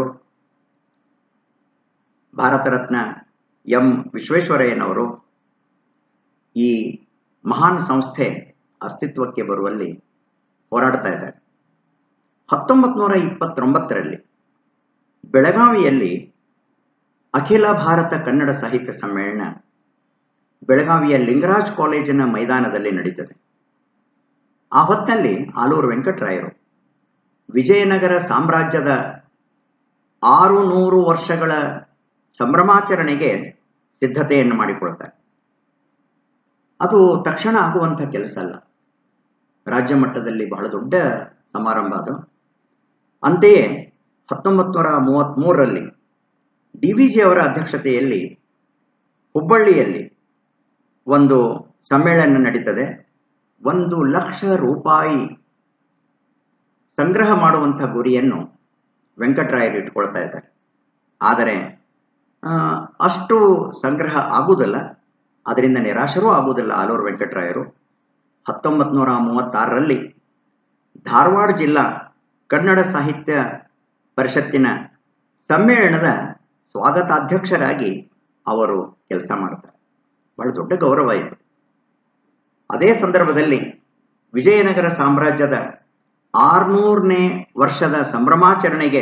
ಭಾರತ ರತ್ನ ಎಂ ವಿಶ್ವೇಶ್ವರಯ್ಯನವರು ಈ ಮಹಾನ್ ಸಂಸ್ಥೆ ಅಸ್ತಿತ್ವಕ್ಕೆ ಬರುವಲ್ಲಿ ಹೋರಾಡ್ತಾ ಇದ್ದಾರೆ ಹತ್ತೊಂಬತ್ತು ನೂರ ಇಪ್ಪತ್ತೊಂಬತ್ತರಲ್ಲಿ ಬೆಳಗಾವಿಯಲ್ಲಿ ಅಖಿಲ ಭಾರತ ಕನ್ನಡ ಸಾಹಿತ್ಯ ಸಮ್ಮೇಳನ ಬೆಳಗಾವಿಯ ಲಿಂಗರಾಜ್ ಕಾಲೇಜಿನ ಮೈದಾನದಲ್ಲಿ ನಡೀತದೆ ಆ ಹೊತ್ತಿನಲ್ಲಿ ಆಲೂರು ವೆಂಕಟರಾಯರು ವಿಜಯನಗರ ಸಾಮ್ರಾಜ್ಯದ ಆರು ನೂರು ವರ್ಷಗಳ ಸಂಭ್ರಮಾಚರಣೆಗೆ ಸಿದ್ಧತೆಯನ್ನು ಮಾಡಿಕೊಳ್ತಾರೆ ಅದು ತಕ್ಷಣ ಆಗುವಂಥ ಕೆಲಸ ಅಲ್ಲ ರಾಜ್ಯ ಮಟ್ಟದಲ್ಲಿ ಬಹಳ ದೊಡ್ಡ ಸಮಾರಂಭ ಅದು ಅಂತೆಯೇ ಹತ್ತೊಂಬತ್ತು ನೂರ ಮೂವತ್ತ್ಮೂರರಲ್ಲಿ ಡಿ ವಿ ಜಿ ಅವರ ಅಧ್ಯಕ್ಷತೆಯಲ್ಲಿ ಹುಬ್ಬಳ್ಳಿಯಲ್ಲಿ ಒಂದು ಸಮ್ಮೇಳನ ನಡೀತದೆ ಒಂದು ಲಕ್ಷ ರೂಪಾಯಿ ಸಂಗ್ರಹ ಮಾಡುವಂಥ ಗುರಿಯನ್ನು ವೆಂಕಟರಾಯರು ಇಟ್ಕೊಳ್ತಾ ಇದ್ದಾರೆ ಆದರೆ ಅಷ್ಟು ಸಂಗ್ರಹ ಆಗುವುದಿಲ್ಲ ಅದರಿಂದ ನಿರಾಶರೂ ಆಗುವುದಿಲ್ಲ ಆಲೂರು ವೆಂಕಟರಾಯರು ಹತ್ತೊಂಬತ್ತು ನೂರ ಮೂವತ್ತಾರರಲ್ಲಿ ಧಾರವಾಡ ಜಿಲ್ಲಾ ಕನ್ನಡ ಸಾಹಿತ್ಯ ಪರಿಷತ್ತಿನ ಸಮ್ಮೇಳನದ ಸ್ವಾಗತಾಧ್ಯಕ್ಷರಾಗಿ ಅವರು ಕೆಲಸ ಮಾಡ್ತಾರೆ ಬಹಳ ದೊಡ್ಡ ಗೌರವ ಇದು ಅದೇ ಸಂದರ್ಭದಲ್ಲಿ ವಿಜಯನಗರ ಸಾಮ್ರಾಜ್ಯದ ಆರ್ನೂರನೇ ವರ್ಷದ ಸಂಭ್ರಮಾಚರಣೆಗೆ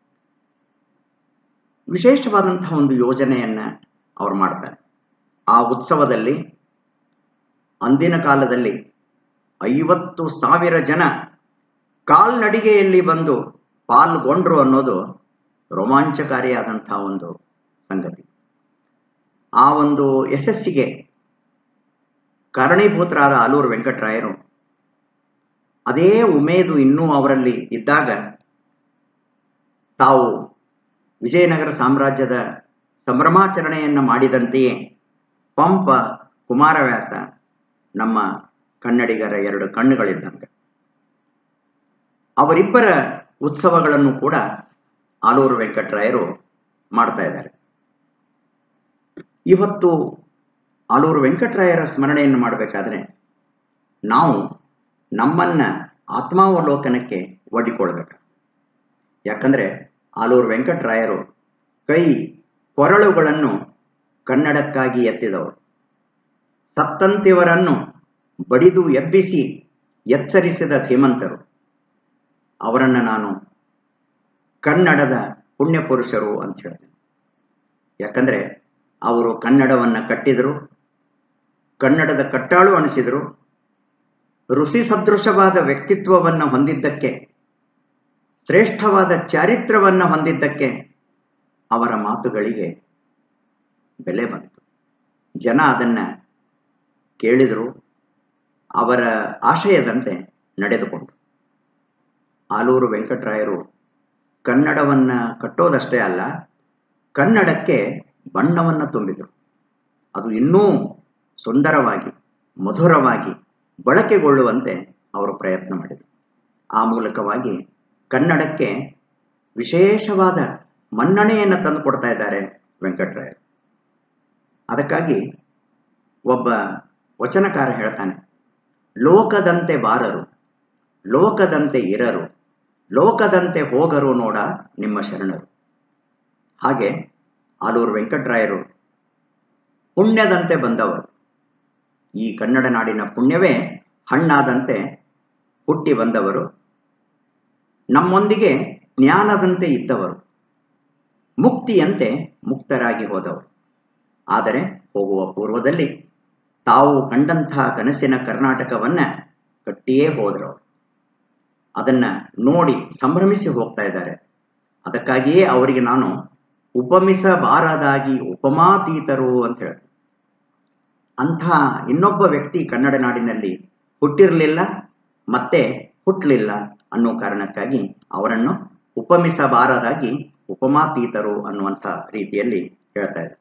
ವಿಶೇಷವಾದಂತಹ ಒಂದು ಯೋಜನೆಯನ್ನ ಅವರು ಮಾಡ್ತಾರೆ ಆ ಉತ್ಸವದಲ್ಲಿ ಅಂದಿನ ಕಾಲದಲ್ಲಿ ಐವತ್ತು ಸಾವಿರ ಜನ ಕಾಲ್ನಡಿಗೆಯಲ್ಲಿ ಬಂದು ಪಾಲ್ಗೊಂಡ್ರು ಅನ್ನೋದು ರೋಮಾಂಚಕಾರಿಯಾದಂತಹ ಒಂದು ಸಂಗತಿ ಆ ಒಂದು ಯಶಸ್ಸಿಗೆ ಕಾರಣೀಭೂತರಾದ ಆಲೂರು ವೆಂಕಟರಾಯರು ಅದೇ ಉಮೇದು ಇನ್ನೂ ಅವರಲ್ಲಿ ಇದ್ದಾಗ ತಾವು ವಿಜಯನಗರ ಸಾಮ್ರಾಜ್ಯದ ಸಂಭ್ರಮಾಚರಣೆಯನ್ನು ಮಾಡಿದಂತೆಯೇ ಪಂಪ ಕುಮಾರವ್ಯಾಸ ನಮ್ಮ ಕನ್ನಡಿಗರ ಎರಡು ಕಣ್ಣುಗಳಿದ್ದಂತೆ ಅವರಿಬ್ಬರ ಉತ್ಸವಗಳನ್ನು ಕೂಡ ಆಲೂರು ವೆಂಕಟರಾಯರು ಮಾಡ್ತಾ ಇದ್ದಾರೆ ಇವತ್ತು ಆಲೂರು ವೆಂಕಟರಾಯರ ಸ್ಮರಣೆಯನ್ನು ಮಾಡಬೇಕಾದ್ರೆ ನಾವು ನಮ್ಮನ್ನ ಆತ್ಮಾವಲೋಕನಕ್ಕೆ ಒಡ್ಡಿಕೊಳ್ಬೇಕು ಯಾಕಂದ್ರೆ ಆಲೂರು ವೆಂಕಟರಾಯರು ಕೈ ಕೊರಳುಗಳನ್ನು ಕನ್ನಡಕ್ಕಾಗಿ ಎತ್ತಿದವರು ಸತ್ತಂತಿವರನ್ನು ಬಡಿದು ಎಬ್ಬಿಸಿ ಎಚ್ಚರಿಸಿದ ಧೀಮಂತರು ಅವರನ್ನು ನಾನು ಕನ್ನಡದ ಪುಣ್ಯ ಪುರುಷರು ಅಂತ ಹೇಳ್ತೇನೆ ಯಾಕಂದ್ರೆ ಅವರು ಕನ್ನಡವನ್ನು ಕಟ್ಟಿದರು ಕನ್ನಡದ ಕಟ್ಟಾಳು ಅನಿಸಿದರು ಋಷಿ ಸದೃಶವಾದ ವ್ಯಕ್ತಿತ್ವವನ್ನು ಹೊಂದಿದ್ದಕ್ಕೆ ಶ್ರೇಷ್ಠವಾದ ಚಾರಿತ್ರವನ್ನು ಹೊಂದಿದ್ದಕ್ಕೆ ಅವರ ಮಾತುಗಳಿಗೆ ಬೆಲೆ ಬಂತು ಜನ ಅದನ್ನು ಕೇಳಿದರು ಅವರ ಆಶಯದಂತೆ ನಡೆದುಕೊಂಡರು ಆಲೂರು ವೆಂಕಟರಾಯರು ಕನ್ನಡವನ್ನು ಕಟ್ಟೋದಷ್ಟೇ ಅಲ್ಲ ಕನ್ನಡಕ್ಕೆ ಬಣ್ಣವನ್ನು ತುಂಬಿದರು ಅದು ಇನ್ನೂ ಸುಂದರವಾಗಿ ಮಧುರವಾಗಿ ಬಳಕೆಗೊಳ್ಳುವಂತೆ ಅವರು ಪ್ರಯತ್ನ ಮಾಡಿದರು ಆ ಮೂಲಕವಾಗಿ ಕನ್ನಡಕ್ಕೆ ವಿಶೇಷವಾದ ಮನ್ನಣೆಯನ್ನು ತಂದು ಕೊಡ್ತಾ ಇದ್ದಾರೆ ವೆಂಕಟರಾಯರು ಅದಕ್ಕಾಗಿ ಒಬ್ಬ ವಚನಕಾರ ಹೇಳ್ತಾನೆ ಲೋಕದಂತೆ ಬಾರರು ಲೋಕದಂತೆ ಇರರು ಲೋಕದಂತೆ ಹೋಗರು ನೋಡ ನಿಮ್ಮ ಶರಣರು ಹಾಗೆ ಆಲೂರು ವೆಂಕಟರಾಯರು ಪುಣ್ಯದಂತೆ ಬಂದವರು ಈ ಕನ್ನಡ ನಾಡಿನ ಪುಣ್ಯವೇ ಹಣ್ಣಾದಂತೆ ಹುಟ್ಟಿ ಬಂದವರು ನಮ್ಮೊಂದಿಗೆ ಜ್ಞಾನದಂತೆ ಇದ್ದವರು ಮುಕ್ತಿಯಂತೆ ಮುಕ್ತರಾಗಿ ಹೋದವರು ಆದರೆ ಹೋಗುವ ಪೂರ್ವದಲ್ಲಿ ತಾವು ಕಂಡಂತಹ ಕನಸಿನ ಕರ್ನಾಟಕವನ್ನ ಕಟ್ಟಿಯೇ ಹೋದರು ಅದನ್ನ ನೋಡಿ ಸಂಭ್ರಮಿಸಿ ಹೋಗ್ತಾ ಇದ್ದಾರೆ ಅದಕ್ಕಾಗಿಯೇ ಅವರಿಗೆ ನಾನು ಉಪಮಿಸಬಾರದಾಗಿ ಉಪಮಾತೀತರು ಅಂತ ಹೇಳ್ತೀನಿ ಅಂಥ ಇನ್ನೊಬ್ಬ ವ್ಯಕ್ತಿ ಕನ್ನಡ ನಾಡಿನಲ್ಲಿ ಹುಟ್ಟಿರಲಿಲ್ಲ ಮತ್ತೆ ಹುಟ್ಟಲಿಲ್ಲ ಅನ್ನೋ ಕಾರಣಕ್ಕಾಗಿ ಅವರನ್ನು ಉಪಮಿಸಬಾರದಾಗಿ ಉಪಮಾತೀತರು ಅನ್ನುವಂಥ ರೀತಿಯಲ್ಲಿ ಹೇಳ್ತಾ ಇದ್ದಾರೆ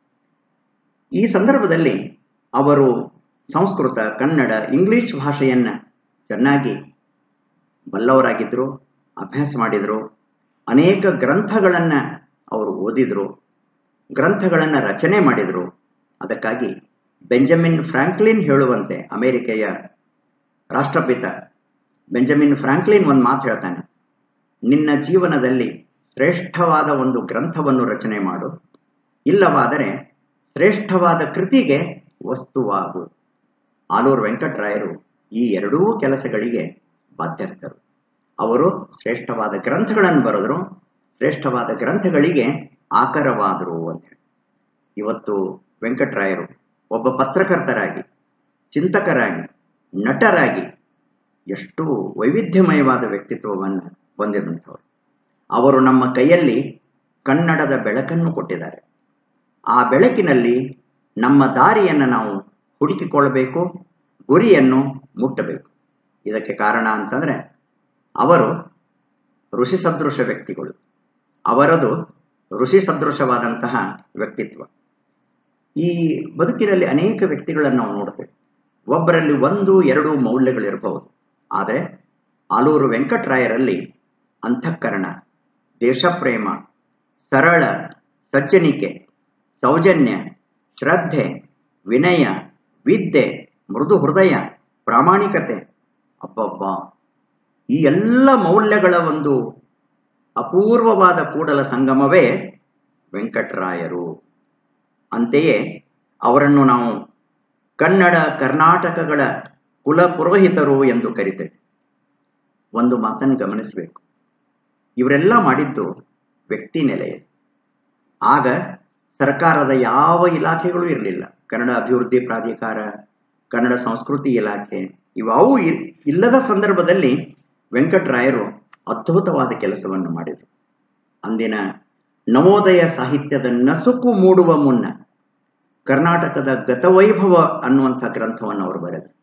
ಈ ಸಂದರ್ಭದಲ್ಲಿ ಅವರು ಸಂಸ್ಕೃತ ಕನ್ನಡ ಇಂಗ್ಲಿಷ್ ಭಾಷೆಯನ್ನ ಚೆನ್ನಾಗಿ ಬಲ್ಲವರಾಗಿದ್ದರು ಅಭ್ಯಾಸ ಮಾಡಿದರು ಅನೇಕ ಗ್ರಂಥಗಳನ್ನು ಅವರು ಓದಿದರು ಗ್ರಂಥಗಳನ್ನು ರಚನೆ ಮಾಡಿದರು ಅದಕ್ಕಾಗಿ ಬೆಂಜಮಿನ್ ಫ್ರಾಂಕ್ಲಿನ್ ಹೇಳುವಂತೆ ಅಮೆರಿಕೆಯ ರಾಷ್ಟ್ರಪಿತ ಬೆಂಜಮಿನ್ ಫ್ರಾಂಕ್ಲಿನ್ ಒಂದು ಮಾತು ಹೇಳ್ತಾನೆ ನಿನ್ನ ಜೀವನದಲ್ಲಿ ಶ್ರೇಷ್ಠವಾದ ಒಂದು ಗ್ರಂಥವನ್ನು ರಚನೆ ಮಾಡು ಇಲ್ಲವಾದರೆ ಶ್ರೇಷ್ಠವಾದ ಕೃತಿಗೆ ವಸ್ತುವಾಗು ಆಲೂರು ವೆಂಕಟರಾಯರು ಈ ಎರಡೂ ಕೆಲಸಗಳಿಗೆ ಬಾಧ್ಯಸ್ಥರು ಅವರು ಶ್ರೇಷ್ಠವಾದ ಗ್ರಂಥಗಳನ್ನು ಬರೆದರು ಶ್ರೇಷ್ಠವಾದ ಗ್ರಂಥಗಳಿಗೆ ಆಕರವಾದರು ಅಂತ ಹೇಳಿ ಇವತ್ತು ವೆಂಕಟರಾಯರು ಒಬ್ಬ ಪತ್ರಕರ್ತರಾಗಿ ಚಿಂತಕರಾಗಿ ನಟರಾಗಿ ಎಷ್ಟು ವೈವಿಧ್ಯಮಯವಾದ ವ್ಯಕ್ತಿತ್ವವನ್ನು ಹೊಂದಿದಂಥವರು ಅವರು ನಮ್ಮ ಕೈಯಲ್ಲಿ ಕನ್ನಡದ ಬೆಳಕನ್ನು ಕೊಟ್ಟಿದ್ದಾರೆ ಆ ಬೆಳಕಿನಲ್ಲಿ ನಮ್ಮ ದಾರಿಯನ್ನು ನಾವು ಹುಡುಕಿಕೊಳ್ಳಬೇಕು ಗುರಿಯನ್ನು ಮುಟ್ಟಬೇಕು ಇದಕ್ಕೆ ಕಾರಣ ಅಂತಂದರೆ ಅವರು ಋಷಿ ಸದೃಶ ವ್ಯಕ್ತಿಗಳು ಅವರದು ಋಷಿ ಸದೃಶವಾದಂತಹ ವ್ಯಕ್ತಿತ್ವ ಈ ಬದುಕಿನಲ್ಲಿ ಅನೇಕ ವ್ಯಕ್ತಿಗಳನ್ನು ನಾವು ನೋಡ್ತೇವೆ ಒಬ್ಬರಲ್ಲಿ ಒಂದು ಎರಡು ಮೌಲ್ಯಗಳಿರಬಹುದು ಆದರೆ ಆಲೂರು ವೆಂಕಟರಾಯರಲ್ಲಿ ಅಂತಃಕರಣ ದೇಶಪ್ರೇಮ ಸರಳ ಸಜ್ಜನಿಕೆ ಸೌಜನ್ಯ ಶ್ರದ್ಧೆ ವಿನಯ ವಿದ್ಯೆ ಮೃದು ಹೃದಯ ಪ್ರಾಮಾಣಿಕತೆ ಅಬ್ಬಬ್ಬ ಈ ಎಲ್ಲ ಮೌಲ್ಯಗಳ ಒಂದು ಅಪೂರ್ವವಾದ ಕೂಡಲ ಸಂಗಮವೇ ವೆಂಕಟರಾಯರು ಅಂತೆಯೇ ಅವರನ್ನು ನಾವು ಕನ್ನಡ ಕರ್ನಾಟಕಗಳ ಕುಲ ಪುರೋಹಿತರು ಎಂದು ಕರಿತೇವೆ ಒಂದು ಮಾತನ್ನು ಗಮನಿಸಬೇಕು ಇವರೆಲ್ಲ ಮಾಡಿದ್ದು ವ್ಯಕ್ತಿ ನೆಲೆಯ ಆಗ ಸರ್ಕಾರದ ಯಾವ ಇಲಾಖೆಗಳು ಇರಲಿಲ್ಲ ಕನ್ನಡ ಅಭಿವೃದ್ಧಿ ಪ್ರಾಧಿಕಾರ ಕನ್ನಡ ಸಂಸ್ಕೃತಿ ಇಲಾಖೆ ಇವಾವು ಇ- ಇಲ್ಲದ ಸಂದರ್ಭದಲ್ಲಿ ವೆಂಕಟರಾಯರು ಅದ್ಭುತವಾದ ಕೆಲಸವನ್ನು ಮಾಡಿದರು ಅಂದಿನ ನವೋದಯ ಸಾಹಿತ್ಯದ ನಸುಕು ಮೂಡುವ ಮುನ್ನ ಕರ್ನಾಟಕದ ಗತವೈಭವ ಅನ್ನುವಂಥ ಗ್ರಂಥವನ್ನು ಅವರು ಬರೆದರು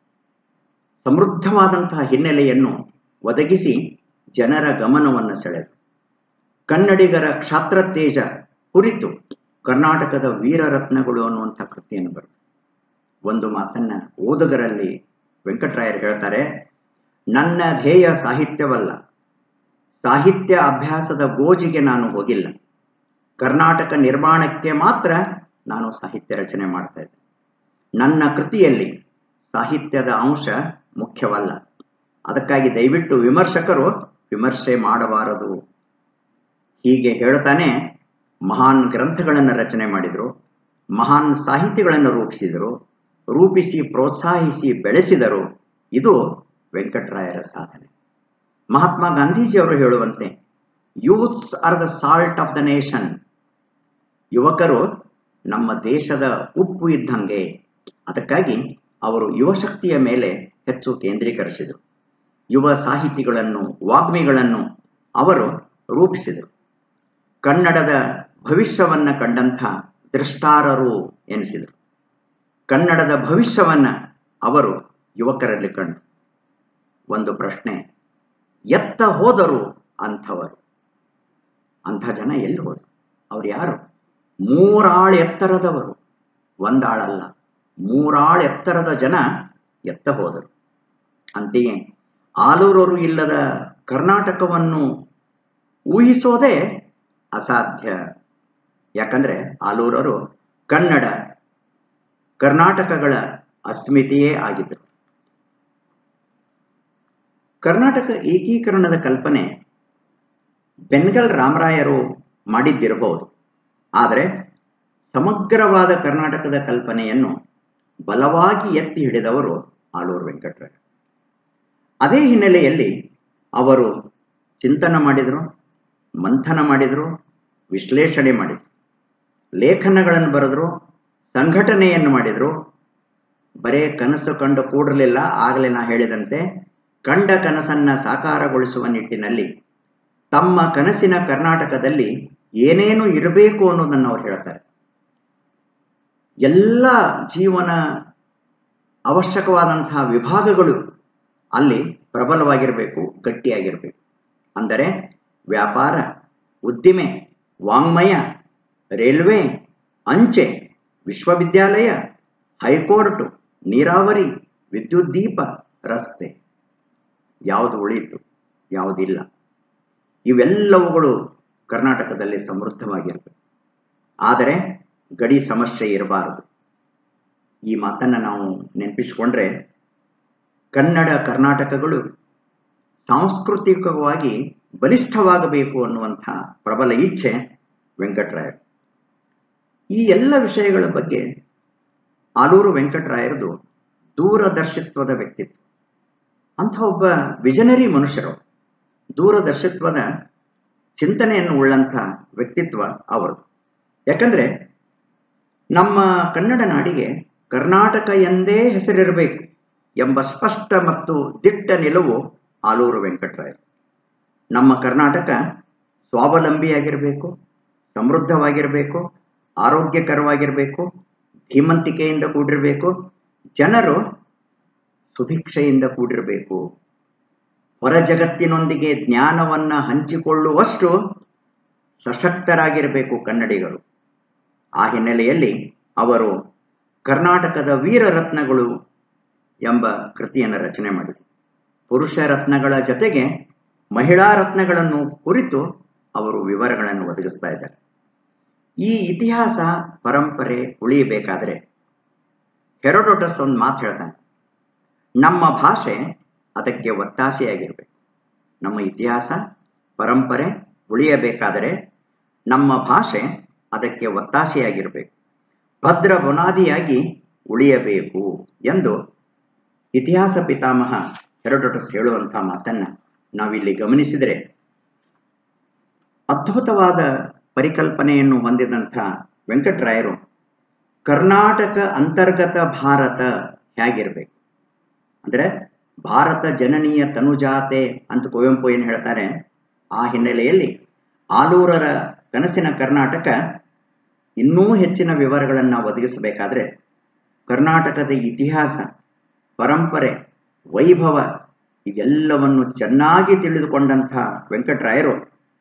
ಸಮೃದ್ಧವಾದಂತಹ ಹಿನ್ನೆಲೆಯನ್ನು ಒದಗಿಸಿ ಜನರ ಗಮನವನ್ನು ಸೆಳೆದರು ಕನ್ನಡಿಗರ ಕ್ಷಾತ್ರ ತೇಜ ಕುರಿತು ಕರ್ನಾಟಕದ ವೀರರತ್ನಗಳು ಅನ್ನುವಂಥ ಕೃತಿಯನ್ನು ಬರೆದರು ಒಂದು ಮಾತನ್ನ ಓದುಗರಲ್ಲಿ ವೆಂಕಟರಾಯರು ಹೇಳ್ತಾರೆ ನನ್ನ ಧ್ಯೇಯ ಸಾಹಿತ್ಯವಲ್ಲ ಸಾಹಿತ್ಯ ಅಭ್ಯಾಸದ ಗೋಜಿಗೆ ನಾನು ಹೋಗಿಲ್ಲ ಕರ್ನಾಟಕ ನಿರ್ಮಾಣಕ್ಕೆ ಮಾತ್ರ ನಾನು ಸಾಹಿತ್ಯ ರಚನೆ ಮಾಡ್ತಾ ಇದ್ದೆ ನನ್ನ ಕೃತಿಯಲ್ಲಿ ಸಾಹಿತ್ಯದ ಅಂಶ ಮುಖ್ಯವಲ್ಲ ಅದಕ್ಕಾಗಿ ದಯವಿಟ್ಟು ವಿಮರ್ಶಕರು ವಿಮರ್ಶೆ ಮಾಡಬಾರದು ಹೀಗೆ ಹೇಳ್ತಾನೆ ಮಹಾನ್ ಗ್ರಂಥಗಳನ್ನು ರಚನೆ ಮಾಡಿದರು ಮಹಾನ್ ಸಾಹಿತಿಗಳನ್ನು ರೂಪಿಸಿದರು ರೂಪಿಸಿ ಪ್ರೋತ್ಸಾಹಿಸಿ ಬೆಳೆಸಿದರು ಇದು ವೆಂಕಟರಾಯರ ಸಾಧನೆ ಮಹಾತ್ಮ ಗಾಂಧೀಜಿಯವರು ಹೇಳುವಂತೆ youths are the salt of the nation ಯುವಕರು ನಮ್ಮ ದೇಶದ ಉಪ್ಪು ಇದ್ದಂಗೆ ಅದಕ್ಕಾಗಿ ಅವರು ಯುವಶಕ್ತಿಯ ಮೇಲೆ ಹೆಚ್ಚು ಕೇಂದ್ರೀಕರಿಸಿದರು ಯುವ ಸಾಹಿತಿಗಳನ್ನು ವಾಗ್ಮಿಗಳನ್ನು ಅವರು ರೂಪಿಸಿದರು ಕನ್ನಡದ ಭವಿಷ್ಯವನ್ನ ಕಂಡಂಥ ದೃಷ್ಟಾರರು ಎನಿಸಿದರು ಕನ್ನಡದ ಭವಿಷ್ಯವನ್ನ ಅವರು ಯುವಕರಲ್ಲಿ ಕಂಡು ಒಂದು ಪ್ರಶ್ನೆ ಎತ್ತ ಹೋದರು ಅಂಥವರು ಅಂಥ ಜನ ಎಲ್ಲಿ ಹೋದರು ಅವ್ರು ಯಾರು ಮೂರಾಳು ಎತ್ತರದವರು ಒಂದಾಳಲ್ಲ ಮೂರಾಳು ಎತ್ತರದ ಜನ ಎತ್ತ ಹೋದರು ಅಂತೆಯೇ ಆಲೂರರು ಇಲ್ಲದ ಕರ್ನಾಟಕವನ್ನು ಊಹಿಸೋದೇ ಅಸಾಧ್ಯ ಯಾಕಂದ್ರೆ ಆಲೂರರು ಕನ್ನಡ ಕರ್ನಾಟಕಗಳ ಅಸ್ಮಿತೆಯೇ ಆಗಿದ್ದರು ಕರ್ನಾಟಕ ಏಕೀಕರಣದ ಕಲ್ಪನೆ ಬೆನ್ಗಲ್ ರಾಮರಾಯರು ಮಾಡಿದ್ದಿರಬಹುದು ಆದರೆ ಸಮಗ್ರವಾದ ಕರ್ನಾಟಕದ ಕಲ್ಪನೆಯನ್ನು ಬಲವಾಗಿ ಎತ್ತಿ ಹಿಡಿದವರು ಆಳೂರು ವೆಂಕಟರಾಯ ಅದೇ ಹಿನ್ನೆಲೆಯಲ್ಲಿ ಅವರು ಚಿಂತನ ಮಾಡಿದರು ಮಂಥನ ಮಾಡಿದರು ವಿಶ್ಲೇಷಣೆ ಮಾಡಿದರು ಲೇಖನಗಳನ್ನು ಬರೆದರು ಸಂಘಟನೆಯನ್ನು ಮಾಡಿದರು ಬರೇ ಕನಸು ಕಂಡು ಕೂಡಲಿಲ್ಲ ಆಗಲೇ ನಾ ಹೇಳಿದಂತೆ ಕಂಡ ಕನಸನ್ನ ಸಾಕಾರಗೊಳಿಸುವ ನಿಟ್ಟಿನಲ್ಲಿ ತಮ್ಮ ಕನಸಿನ ಕರ್ನಾಟಕದಲ್ಲಿ ಏನೇನು ಇರಬೇಕು ಅನ್ನೋದನ್ನು ಅವ್ರು ಹೇಳ್ತಾರೆ ಎಲ್ಲ ಜೀವನ ಅವಶ್ಯಕವಾದಂತಹ ವಿಭಾಗಗಳು ಅಲ್ಲಿ ಪ್ರಬಲವಾಗಿರಬೇಕು ಗಟ್ಟಿಯಾಗಿರಬೇಕು ಅಂದರೆ ವ್ಯಾಪಾರ ಉದ್ದಿಮೆ ವಾಂಗ್ಮಯ ರೈಲ್ವೆ ಅಂಚೆ ವಿಶ್ವವಿದ್ಯಾಲಯ ಹೈಕೋರ್ಟ್ ನೀರಾವರಿ ವಿದ್ಯುತ್ ದೀಪ ರಸ್ತೆ ಯಾವುದು ಉಳಿಯಿತು ಯಾವುದಿಲ್ಲ ಇವೆಲ್ಲವುಗಳು ಕರ್ನಾಟಕದಲ್ಲಿ ಸಮೃದ್ಧವಾಗಿರಬೇಕು ಆದರೆ ಗಡಿ ಸಮಸ್ಯೆ ಇರಬಾರದು ಈ ಮಾತನ್ನು ನಾವು ನೆನಪಿಸಿಕೊಂಡ್ರೆ ಕನ್ನಡ ಕರ್ನಾಟಕಗಳು ಸಾಂಸ್ಕೃತಿಕವಾಗಿ ಬಲಿಷ್ಠವಾಗಬೇಕು ಅನ್ನುವಂಥ ಪ್ರಬಲ ಇಚ್ಛೆ ವೆಂಕಟರಾಯರು ಈ ಎಲ್ಲ ವಿಷಯಗಳ ಬಗ್ಗೆ ಆಲೂರು ವೆಂಕಟರಾಯರದು ದೂರದರ್ಶಿತ್ವದ ವ್ಯಕ್ತಿತ್ವ ಅಂಥ ಒಬ್ಬ ವಿಜನರಿ ಮನುಷ್ಯರು ದೂರದರ್ಶಿತ್ವದ ಚಿಂತನೆಯನ್ನು ಉಳ್ಳಂಥ ವ್ಯಕ್ತಿತ್ವ ಅವರು ಯಾಕಂದ್ರೆ ನಮ್ಮ ಕನ್ನಡ ನಾಡಿಗೆ ಕರ್ನಾಟಕ ಎಂದೇ ಹೆಸರಿರಬೇಕು ಎಂಬ ಸ್ಪಷ್ಟ ಮತ್ತು ದಿಟ್ಟ ನಿಲುವು ಆಲೂರು ವೆಂಕಟರಾಯರು ನಮ್ಮ ಕರ್ನಾಟಕ ಸ್ವಾವಲಂಬಿಯಾಗಿರಬೇಕು ಸಮೃದ್ಧವಾಗಿರಬೇಕು ಆರೋಗ್ಯಕರವಾಗಿರಬೇಕು ಧೀಮಂತಿಕೆಯಿಂದ ಕೂಡಿರಬೇಕು ಜನರು ಸುಭಿಕ್ಷೆಯಿಂದ ಕೂಡಿರಬೇಕು ಹೊರ ಜಗತ್ತಿನೊಂದಿಗೆ ಜ್ಞಾನವನ್ನು ಹಂಚಿಕೊಳ್ಳುವಷ್ಟು ಸಶಕ್ತರಾಗಿರಬೇಕು ಕನ್ನಡಿಗರು ಆ ಹಿನ್ನೆಲೆಯಲ್ಲಿ ಅವರು ಕರ್ನಾಟಕದ ವೀರರತ್ನಗಳು ಎಂಬ ಕೃತಿಯನ್ನು ರಚನೆ ಮಾಡಿದರು ಪುರುಷ ರತ್ನಗಳ ಜೊತೆಗೆ ಮಹಿಳಾ ರತ್ನಗಳನ್ನು ಕುರಿತು ಅವರು ವಿವರಗಳನ್ನು ಒದಗಿಸ್ತಾ ಇದ್ದಾರೆ ಈ ಇತಿಹಾಸ ಪರಂಪರೆ ಉಳಿಯಬೇಕಾದರೆ ಹೆರೋಡೋಟಸ್ ಒಂದು ಮಾತು ಹೇಳ್ತಾನೆ ನಮ್ಮ ಭಾಷೆ ಅದಕ್ಕೆ ಒತ್ತಾಸೆಯಾಗಿರಬೇಕು ನಮ್ಮ ಇತಿಹಾಸ ಪರಂಪರೆ ಉಳಿಯಬೇಕಾದರೆ ನಮ್ಮ ಭಾಷೆ ಅದಕ್ಕೆ ಒತ್ತಾಸೆಯಾಗಿರಬೇಕು ಭದ್ರ ಬುನಾದಿಯಾಗಿ ಉಳಿಯಬೇಕು ಎಂದು ಇತಿಹಾಸ ಪಿತಾಮಹ ಹೆರೋಡೋಟಸ್ ಹೇಳುವಂಥ ಮಾತನ್ನು ನಾವಿಲ್ಲಿ ಗಮನಿಸಿದರೆ ಅದ್ಭುತವಾದ ಪರಿಕಲ್ಪನೆಯನ್ನು ಹೊಂದಿದಂಥ ವೆಂಕಟರಾಯರು ಕರ್ನಾಟಕ ಅಂತರ್ಗತ ಭಾರತ ಹೇಗಿರಬೇಕು ಅಂದರೆ ಭಾರತ ಜನನೀಯ ತನುಜಾತೆ ಅಂತ ಕುವೆಂಪು ಏನು ಹೇಳ್ತಾರೆ ಆ ಹಿನ್ನೆಲೆಯಲ್ಲಿ ಆಲೂರರ ಕನಸಿನ ಕರ್ನಾಟಕ ಇನ್ನೂ ಹೆಚ್ಚಿನ ವಿವರಗಳನ್ನು ಒದಗಿಸಬೇಕಾದ್ರೆ ಕರ್ನಾಟಕದ ಇತಿಹಾಸ ಪರಂಪರೆ ವೈಭವ ಇದೆಲ್ಲವನ್ನು ಚೆನ್ನಾಗಿ ತಿಳಿದುಕೊಂಡಂಥ ವೆಂಕಟರಾಯರು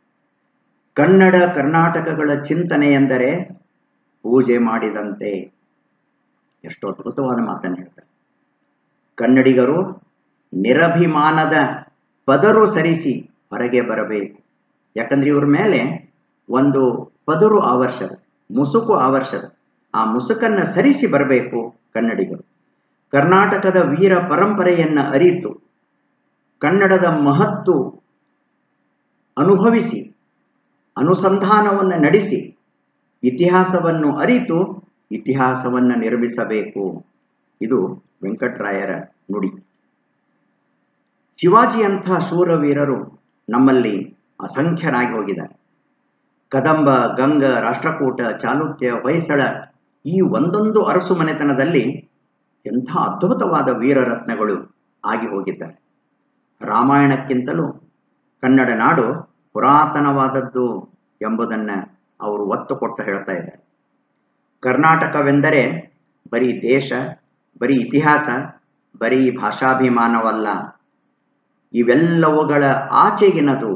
ಕನ್ನಡ ಕರ್ನಾಟಕಗಳ ಚಿಂತನೆ ಎಂದರೆ ಪೂಜೆ ಮಾಡಿದಂತೆ ಎಷ್ಟು ಅದ್ಭುತವಾದ ಮಾತನ್ನು ಹೇಳ್ತಾರೆ ಕನ್ನಡಿಗರು ನಿರಭಿಮಾನದ ಪದರು ಸರಿಸಿ ಹೊರಗೆ ಬರಬೇಕು ಯಾಕಂದ್ರೆ ಇವ್ರ ಮೇಲೆ ಒಂದು ಪದರು ಆವರ್ಷದ ಮುಸುಕು ಆವರ್ಷದ ಆ ಮುಸುಕನ್ನು ಸರಿಸಿ ಬರಬೇಕು ಕನ್ನಡಿಗರು ಕರ್ನಾಟಕದ ವೀರ ಪರಂಪರೆಯನ್ನು ಅರಿತು ಕನ್ನಡದ ಮಹತ್ತು ಅನುಭವಿಸಿ ಅನುಸಂಧಾನವನ್ನು ನಡೆಸಿ ಇತಿಹಾಸವನ್ನು ಅರಿತು ಇತಿಹಾಸವನ್ನು ನಿರ್ಮಿಸಬೇಕು ಇದು ವೆಂಕಟರಾಯರ ನುಡಿ ಶಿವಾಜಿಯಂಥ ಶೂರವೀರರು ನಮ್ಮಲ್ಲಿ ಅಸಂಖ್ಯರಾಗಿ ಹೋಗಿದ್ದಾರೆ ಕದಂಬ ಗಂಗ ರಾಷ್ಟ್ರಕೂಟ ಚಾಲುಕ್ಯ ಹೊಯ್ಸಳ ಈ ಒಂದೊಂದು ಅರಸು ಮನೆತನದಲ್ಲಿ ಎಂಥ ಅದ್ಭುತವಾದ ವೀರರತ್ನಗಳು ಆಗಿ ಹೋಗಿದ್ದಾರೆ ರಾಮಾಯಣಕ್ಕಿಂತಲೂ ಕನ್ನಡ ನಾಡು ಪುರಾತನವಾದದ್ದು ಎಂಬುದನ್ನು ಅವರು ಒತ್ತು ಕೊಟ್ಟು ಹೇಳ್ತಾ ಇದ್ದಾರೆ ಕರ್ನಾಟಕವೆಂದರೆ ಬರೀ ದೇಶ ಬರೀ ಇತಿಹಾಸ ಬರೀ ಭಾಷಾಭಿಮಾನವಲ್ಲ ಇವೆಲ್ಲವುಗಳ ಆಚೆಗಿನದು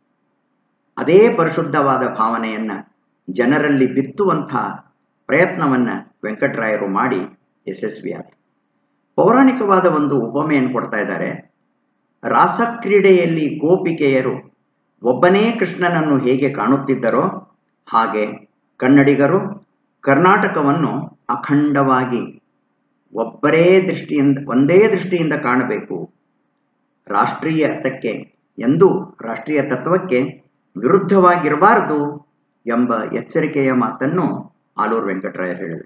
ಅದೇ ಪರಿಶುದ್ಧವಾದ ಭಾವನೆಯನ್ನು ಜನರಲ್ಲಿ ಬಿತ್ತುವಂಥ ಪ್ರಯತ್ನವನ್ನು ವೆಂಕಟರಾಯರು ಮಾಡಿ ಯಶಸ್ವಿಯಾದರು ಪೌರಾಣಿಕವಾದ ಒಂದು ಉಪಮೆಯನ್ನು ಕೊಡ್ತಾ ಇದ್ದಾರೆ ರಾಸಕ್ರೀಡೆಯಲ್ಲಿ ಗೋಪಿಕೆಯರು ಒಬ್ಬನೇ ಕೃಷ್ಣನನ್ನು ಹೇಗೆ ಕಾಣುತ್ತಿದ್ದರೋ ಹಾಗೆ ಕನ್ನಡಿಗರು ಕರ್ನಾಟಕವನ್ನು ಅಖಂಡವಾಗಿ ಒಬ್ಬರೇ ದೃಷ್ಟಿಯಿಂದ ಒಂದೇ ದೃಷ್ಟಿಯಿಂದ ಕಾಣಬೇಕು ರಾಷ್ಟ್ರೀಯತಕ್ಕೆ ಎಂದೂ ರಾಷ್ಟ್ರೀಯ ತತ್ವಕ್ಕೆ ವಿರುದ್ಧವಾಗಿರಬಾರದು ಎಂಬ ಎಚ್ಚರಿಕೆಯ ಮಾತನ್ನು ಆಲೂರು ವೆಂಕಟರಾಯರು ಹೇಳಿದರು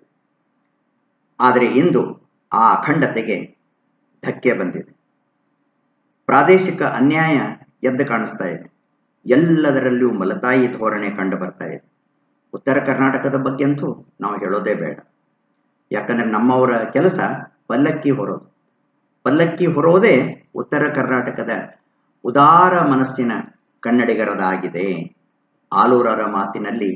ಆದರೆ ಇಂದು ಆ ಅಖಂಡತೆಗೆ ಧಕ್ಕೆ ಬಂದಿದೆ ಪ್ರಾದೇಶಿಕ ಅನ್ಯಾಯ ಎದ್ದು ಕಾಣಿಸ್ತಾ ಇದೆ ಎಲ್ಲದರಲ್ಲೂ ಮಲತಾಯಿ ಧೋರಣೆ ಕಂಡು ಬರ್ತಾ ಇದೆ ಉತ್ತರ ಕರ್ನಾಟಕದ ಬಗ್ಗೆ ಅಂತೂ ನಾವು ಹೇಳೋದೇ ಬೇಡ ಯಾಕಂದ್ರೆ ನಮ್ಮವರ ಕೆಲಸ ಪಲ್ಲಕ್ಕಿ ಹೊರೋದು ಪಲ್ಲಕ್ಕಿ ಹೊರೋದೇ ಉತ್ತರ ಕರ್ನಾಟಕದ ಉದಾರ ಮನಸ್ಸಿನ ಕನ್ನಡಿಗರದಾಗಿದೆ ಆಲೂರರ ಮಾತಿನಲ್ಲಿ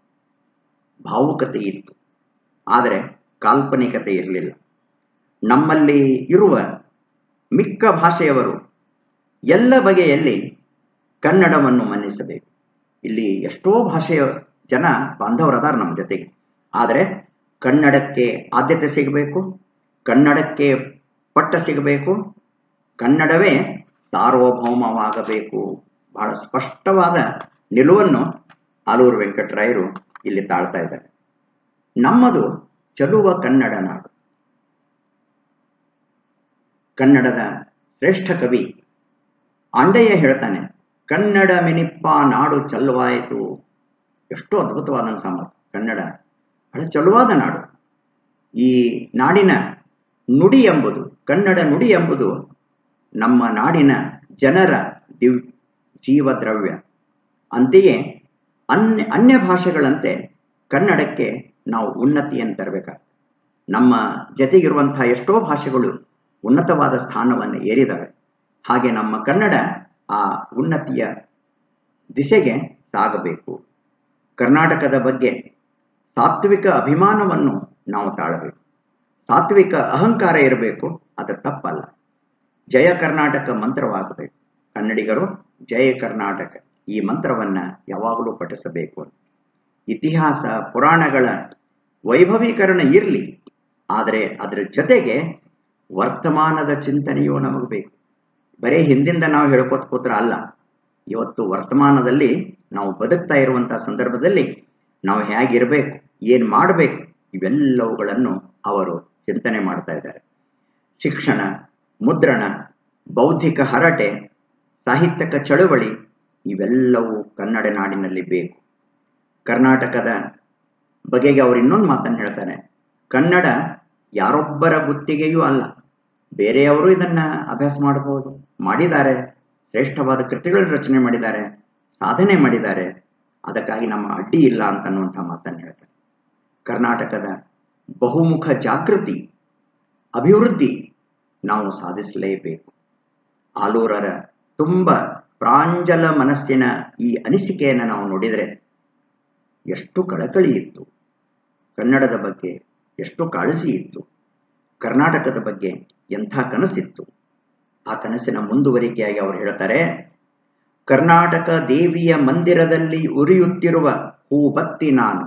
ಭಾವುಕತೆ ಇತ್ತು ಆದರೆ ಕಾಲ್ಪನಿಕತೆ ಇರಲಿಲ್ಲ ನಮ್ಮಲ್ಲಿ ಇರುವ ಮಿಕ್ಕ ಭಾಷೆಯವರು ಎಲ್ಲ ಬಗೆಯಲ್ಲಿ ಕನ್ನಡವನ್ನು ಮನ್ನಿಸಬೇಕು ಇಲ್ಲಿ ಎಷ್ಟೋ ಭಾಷೆಯ ಜನ ಬಾಂಧವರದಾರ ನಮ್ಮ ಜೊತೆಗೆ ಆದರೆ ಕನ್ನಡಕ್ಕೆ ಆದ್ಯತೆ ಸಿಗಬೇಕು ಕನ್ನಡಕ್ಕೆ ಪಟ್ಟ ಸಿಗಬೇಕು ಕನ್ನಡವೇ ಸಾರ್ವಭೌಮವಾಗಬೇಕು ಬಹಳ ಸ್ಪಷ್ಟವಾದ ನಿಲುವನ್ನು ಆಲೂರು ವೆಂಕಟರಾಯರು ಇಲ್ಲಿ ತಾಳ್ತಾ ಇದ್ದಾರೆ ನಮ್ಮದು ಚಲುವ ಕನ್ನಡ ನಾಡು ಕನ್ನಡದ ಶ್ರೇಷ್ಠ ಕವಿ ಆಂಡಯ್ಯ ಹೇಳ್ತಾನೆ ಕನ್ನಡ ಮೆನಿಪ್ಪ ನಾಡು ಚಲುವಾಯಿತು ಎಷ್ಟು ಅದ್ಭುತವಾದಂಥ ಮಾತು ಕನ್ನಡ ಬಹಳ ಚಲುವಾದ ನಾಡು ಈ ನಾಡಿನ ನುಡಿ ಎಂಬುದು ಕನ್ನಡ ನುಡಿ ಎಂಬುದು ನಮ್ಮ ನಾಡಿನ ಜನರ ದಿವ್ ಜೀವದ್ರವ್ಯ ಅಂತೆಯೇ ಅನ್ಯ ಅನ್ಯ ಭಾಷೆಗಳಂತೆ ಕನ್ನಡಕ್ಕೆ ನಾವು ಉನ್ನತಿಯನ್ನು ತರಬೇಕಾಗ್ತದೆ ನಮ್ಮ ಜೊತೆಗಿರುವಂಥ ಎಷ್ಟೋ ಭಾಷೆಗಳು ಉನ್ನತವಾದ ಸ್ಥಾನವನ್ನು ಏರಿದವೆ ಹಾಗೆ ನಮ್ಮ ಕನ್ನಡ ಆ ಉನ್ನತಿಯ ದಿಶೆಗೆ ಸಾಗಬೇಕು ಕರ್ನಾಟಕದ ಬಗ್ಗೆ ಸಾತ್ವಿಕ ಅಭಿಮಾನವನ್ನು ನಾವು ತಾಳಬೇಕು ಸಾತ್ವಿಕ ಅಹಂಕಾರ ಇರಬೇಕು ಅದು ತಪ್ಪಲ್ಲ ಜಯ ಕರ್ನಾಟಕ ಮಂತ್ರವಾಗಬೇಕು ಕನ್ನಡಿಗರು ಜಯ ಕರ್ನಾಟಕ ಈ ಮಂತ್ರವನ್ನು ಯಾವಾಗಲೂ ಪಠಿಸಬೇಕು ಇತಿಹಾಸ ಪುರಾಣಗಳ ವೈಭವೀಕರಣ ಇರಲಿ ಆದರೆ ಅದರ ಜೊತೆಗೆ ವರ್ತಮಾನದ ಚಿಂತನೆಯೂ ನಮಗೆ ಬೇಕು ಬರೀ ಹಿಂದಿಂದ ನಾವು ಹೇಳ್ಕೊತ ಕೂತ್ರ ಅಲ್ಲ ಇವತ್ತು ವರ್ತಮಾನದಲ್ಲಿ ನಾವು ಬದುಕ್ತಾ ಇರುವಂಥ ಸಂದರ್ಭದಲ್ಲಿ ನಾವು ಹೇಗಿರಬೇಕು ಏನು ಮಾಡಬೇಕು ಇವೆಲ್ಲವುಗಳನ್ನು ಅವರು ಚಿಂತನೆ ಮಾಡ್ತಾ ಇದ್ದಾರೆ ಶಿಕ್ಷಣ ಮುದ್ರಣ ಬೌದ್ಧಿಕ ಹರಟೆ ಸಾಹಿತ್ಯಕ ಚಳುವಳಿ ಇವೆಲ್ಲವೂ ಕನ್ನಡ ನಾಡಿನಲ್ಲಿ ಬೇಕು ಕರ್ನಾಟಕದ ಬಗೆಗೆ ಅವರು ಇನ್ನೊಂದು ಮಾತನ್ನು ಹೇಳ್ತಾರೆ ಕನ್ನಡ ಯಾರೊಬ್ಬರ ಗುತ್ತಿಗೆಯೂ ಅಲ್ಲ ಬೇರೆಯವರು ಇದನ್ನ ಅಭ್ಯಾಸ ಮಾಡಬಹುದು ಮಾಡಿದ್ದಾರೆ ಶ್ರೇಷ್ಠವಾದ ಕೃತಿಗಳನ್ನು ರಚನೆ ಮಾಡಿದ್ದಾರೆ ಸಾಧನೆ ಮಾಡಿದ್ದಾರೆ ಅದಕ್ಕಾಗಿ ನಮ್ಮ ಅಡ್ಡಿ ಇಲ್ಲ ಅಂತನ್ನುವಂಥ ಮಾತನ್ನು ಹೇಳ್ತಾರೆ ಕರ್ನಾಟಕದ ಬಹುಮುಖ ಜಾಗೃತಿ ಅಭಿವೃದ್ಧಿ ನಾವು ಸಾಧಿಸಲೇಬೇಕು ಆಲೂರರ ತುಂಬ ಪ್ರಾಂಜಲ ಮನಸ್ಸಿನ ಈ ಅನಿಸಿಕೆಯನ್ನು ನಾವು ನೋಡಿದರೆ ಎಷ್ಟು ಕಳಕಳಿ ಇತ್ತು ಕನ್ನಡದ ಬಗ್ಗೆ ಎಷ್ಟು ಕಾಳಜಿ ಇತ್ತು ಕರ್ನಾಟಕದ ಬಗ್ಗೆ ಎಂಥ ಕನಸಿತ್ತು ಆ ಕನಸಿನ ಮುಂದುವರಿಕೆಯಾಗಿ ಅವರು ಹೇಳ್ತಾರೆ ಕರ್ನಾಟಕ ದೇವಿಯ ಮಂದಿರದಲ್ಲಿ ಉರಿಯುತ್ತಿರುವ ಹೂ ಬತ್ತಿ ನಾನು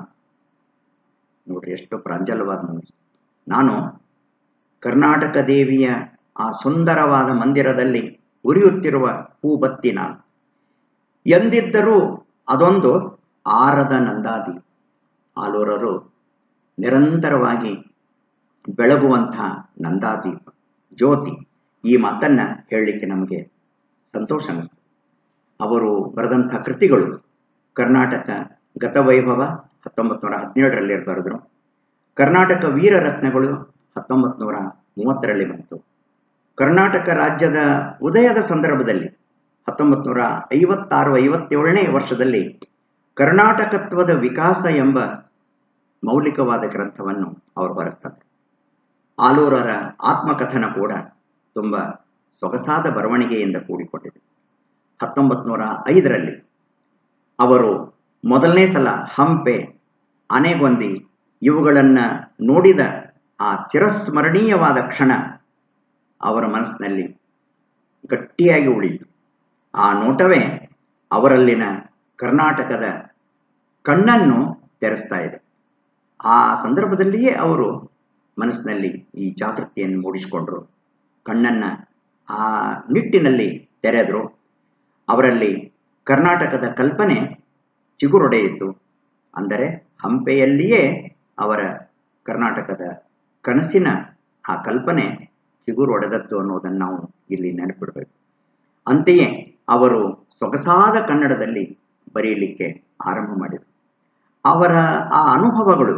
ನೋಡ್ರಿ ಎಷ್ಟು ಪ್ರಾಂಜಲವಾದ ಮನಸ್ಸು ನಾನು ಕರ್ನಾಟಕ ದೇವಿಯ ಆ ಸುಂದರವಾದ ಮಂದಿರದಲ್ಲಿ ಉರಿಯುತ್ತಿರುವ ಹೂ ಬತ್ತಿ ನಾನು ಎಂದಿದ್ದರೂ ಅದೊಂದು ಆರದ ನಂದಾದಿ ಆಲೂರರು ನಿರಂತರವಾಗಿ ಬೆಳಗುವಂಥ ನಂದಾದೀಪ ಜ್ಯೋತಿ ಈ ಮಾತನ್ನ ಹೇಳಲಿಕ್ಕೆ ನಮಗೆ ಸಂತೋಷ ಅನಿಸ್ತದೆ ಅವರು ಬರೆದಂಥ ಕೃತಿಗಳು ಕರ್ನಾಟಕ ಗತವೈಭವ ಹತ್ತೊಂಬತ್ತು ನೂರ ಹದಿನೇಳರಲ್ಲಿ ಬರೆದರು ಕರ್ನಾಟಕ ವೀರರತ್ನಗಳು ಹತ್ತೊಂಬತ್ತು ನೂರ ಮೂವತ್ತರಲ್ಲಿ ಬಂತು ಕರ್ನಾಟಕ ರಾಜ್ಯದ ಉದಯದ ಸಂದರ್ಭದಲ್ಲಿ ಹತ್ತೊಂಬತ್ತು ನೂರ ಐವತ್ತಾರು ಐವತ್ತೇಳನೇ ವರ್ಷದಲ್ಲಿ ಕರ್ನಾಟಕತ್ವದ ವಿಕಾಸ ಎಂಬ ಮೌಲಿಕವಾದ ಗ್ರಂಥವನ್ನು ಅವರು ಬರುತ್ತಾರೆ ಆಲೂರರ ಆತ್ಮಕಥನ ಕೂಡ ತುಂಬ ಸೊಗಸಾದ ಬರವಣಿಗೆಯಿಂದ ಕೂಡಿಕೊಂಡಿದೆ ಹತ್ತೊಂಬತ್ತು ನೂರ ಐದರಲ್ಲಿ ಅವರು ಮೊದಲನೇ ಸಲ ಹಂಪೆ ಆನೆಗೊಂದಿ ಇವುಗಳನ್ನು ನೋಡಿದ ಆ ಚಿರಸ್ಮರಣೀಯವಾದ ಕ್ಷಣ ಅವರ ಮನಸ್ಸಿನಲ್ಲಿ ಗಟ್ಟಿಯಾಗಿ ಉಳಿಯಿತು ಆ ನೋಟವೇ ಅವರಲ್ಲಿನ ಕರ್ನಾಟಕದ ಕಣ್ಣನ್ನು ತೆರೆಸ್ತಾ ಇದೆ ಆ ಸಂದರ್ಭದಲ್ಲಿಯೇ ಅವರು ಮನಸ್ಸಿನಲ್ಲಿ ಈ ಜಾಗೃತಿಯನ್ನು ಮೂಡಿಸಿಕೊಂಡ್ರು ಕಣ್ಣನ್ನು ಆ ನಿಟ್ಟಿನಲ್ಲಿ ತೆರೆದರು ಅವರಲ್ಲಿ ಕರ್ನಾಟಕದ ಕಲ್ಪನೆ ಚಿಗುರೊಡೆಯಿತು ಅಂದರೆ ಹಂಪೆಯಲ್ಲಿಯೇ ಅವರ ಕರ್ನಾಟಕದ ಕನಸಿನ ಆ ಕಲ್ಪನೆ ಚಿಗುರೊಡೆದತ್ತು ಅನ್ನೋದನ್ನು ನಾವು ಇಲ್ಲಿ ನೆನಪಿಡಬೇಕು ಅಂತೆಯೇ ಅವರು ಸೊಗಸಾದ ಕನ್ನಡದಲ್ಲಿ ಬರೆಯಲಿಕ್ಕೆ ಆರಂಭ ಮಾಡಿದರು ಅವರ ಆ ಅನುಭವಗಳು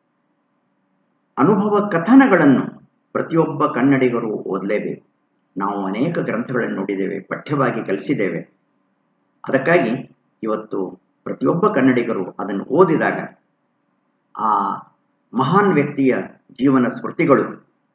ಅನುಭವ ಕಥನಗಳನ್ನು ಪ್ರತಿಯೊಬ್ಬ ಕನ್ನಡಿಗರು ಓದಲೇಬೇಕು ನಾವು ಅನೇಕ ಗ್ರಂಥಗಳನ್ನು ನೋಡಿದ್ದೇವೆ ಪಠ್ಯವಾಗಿ ಕಲಿಸಿದ್ದೇವೆ ಅದಕ್ಕಾಗಿ ಇವತ್ತು ಪ್ರತಿಯೊಬ್ಬ ಕನ್ನಡಿಗರು ಅದನ್ನು ಓದಿದಾಗ ಆ ಮಹಾನ್ ವ್ಯಕ್ತಿಯ ಜೀವನ ಸ್ಮೃತಿಗಳು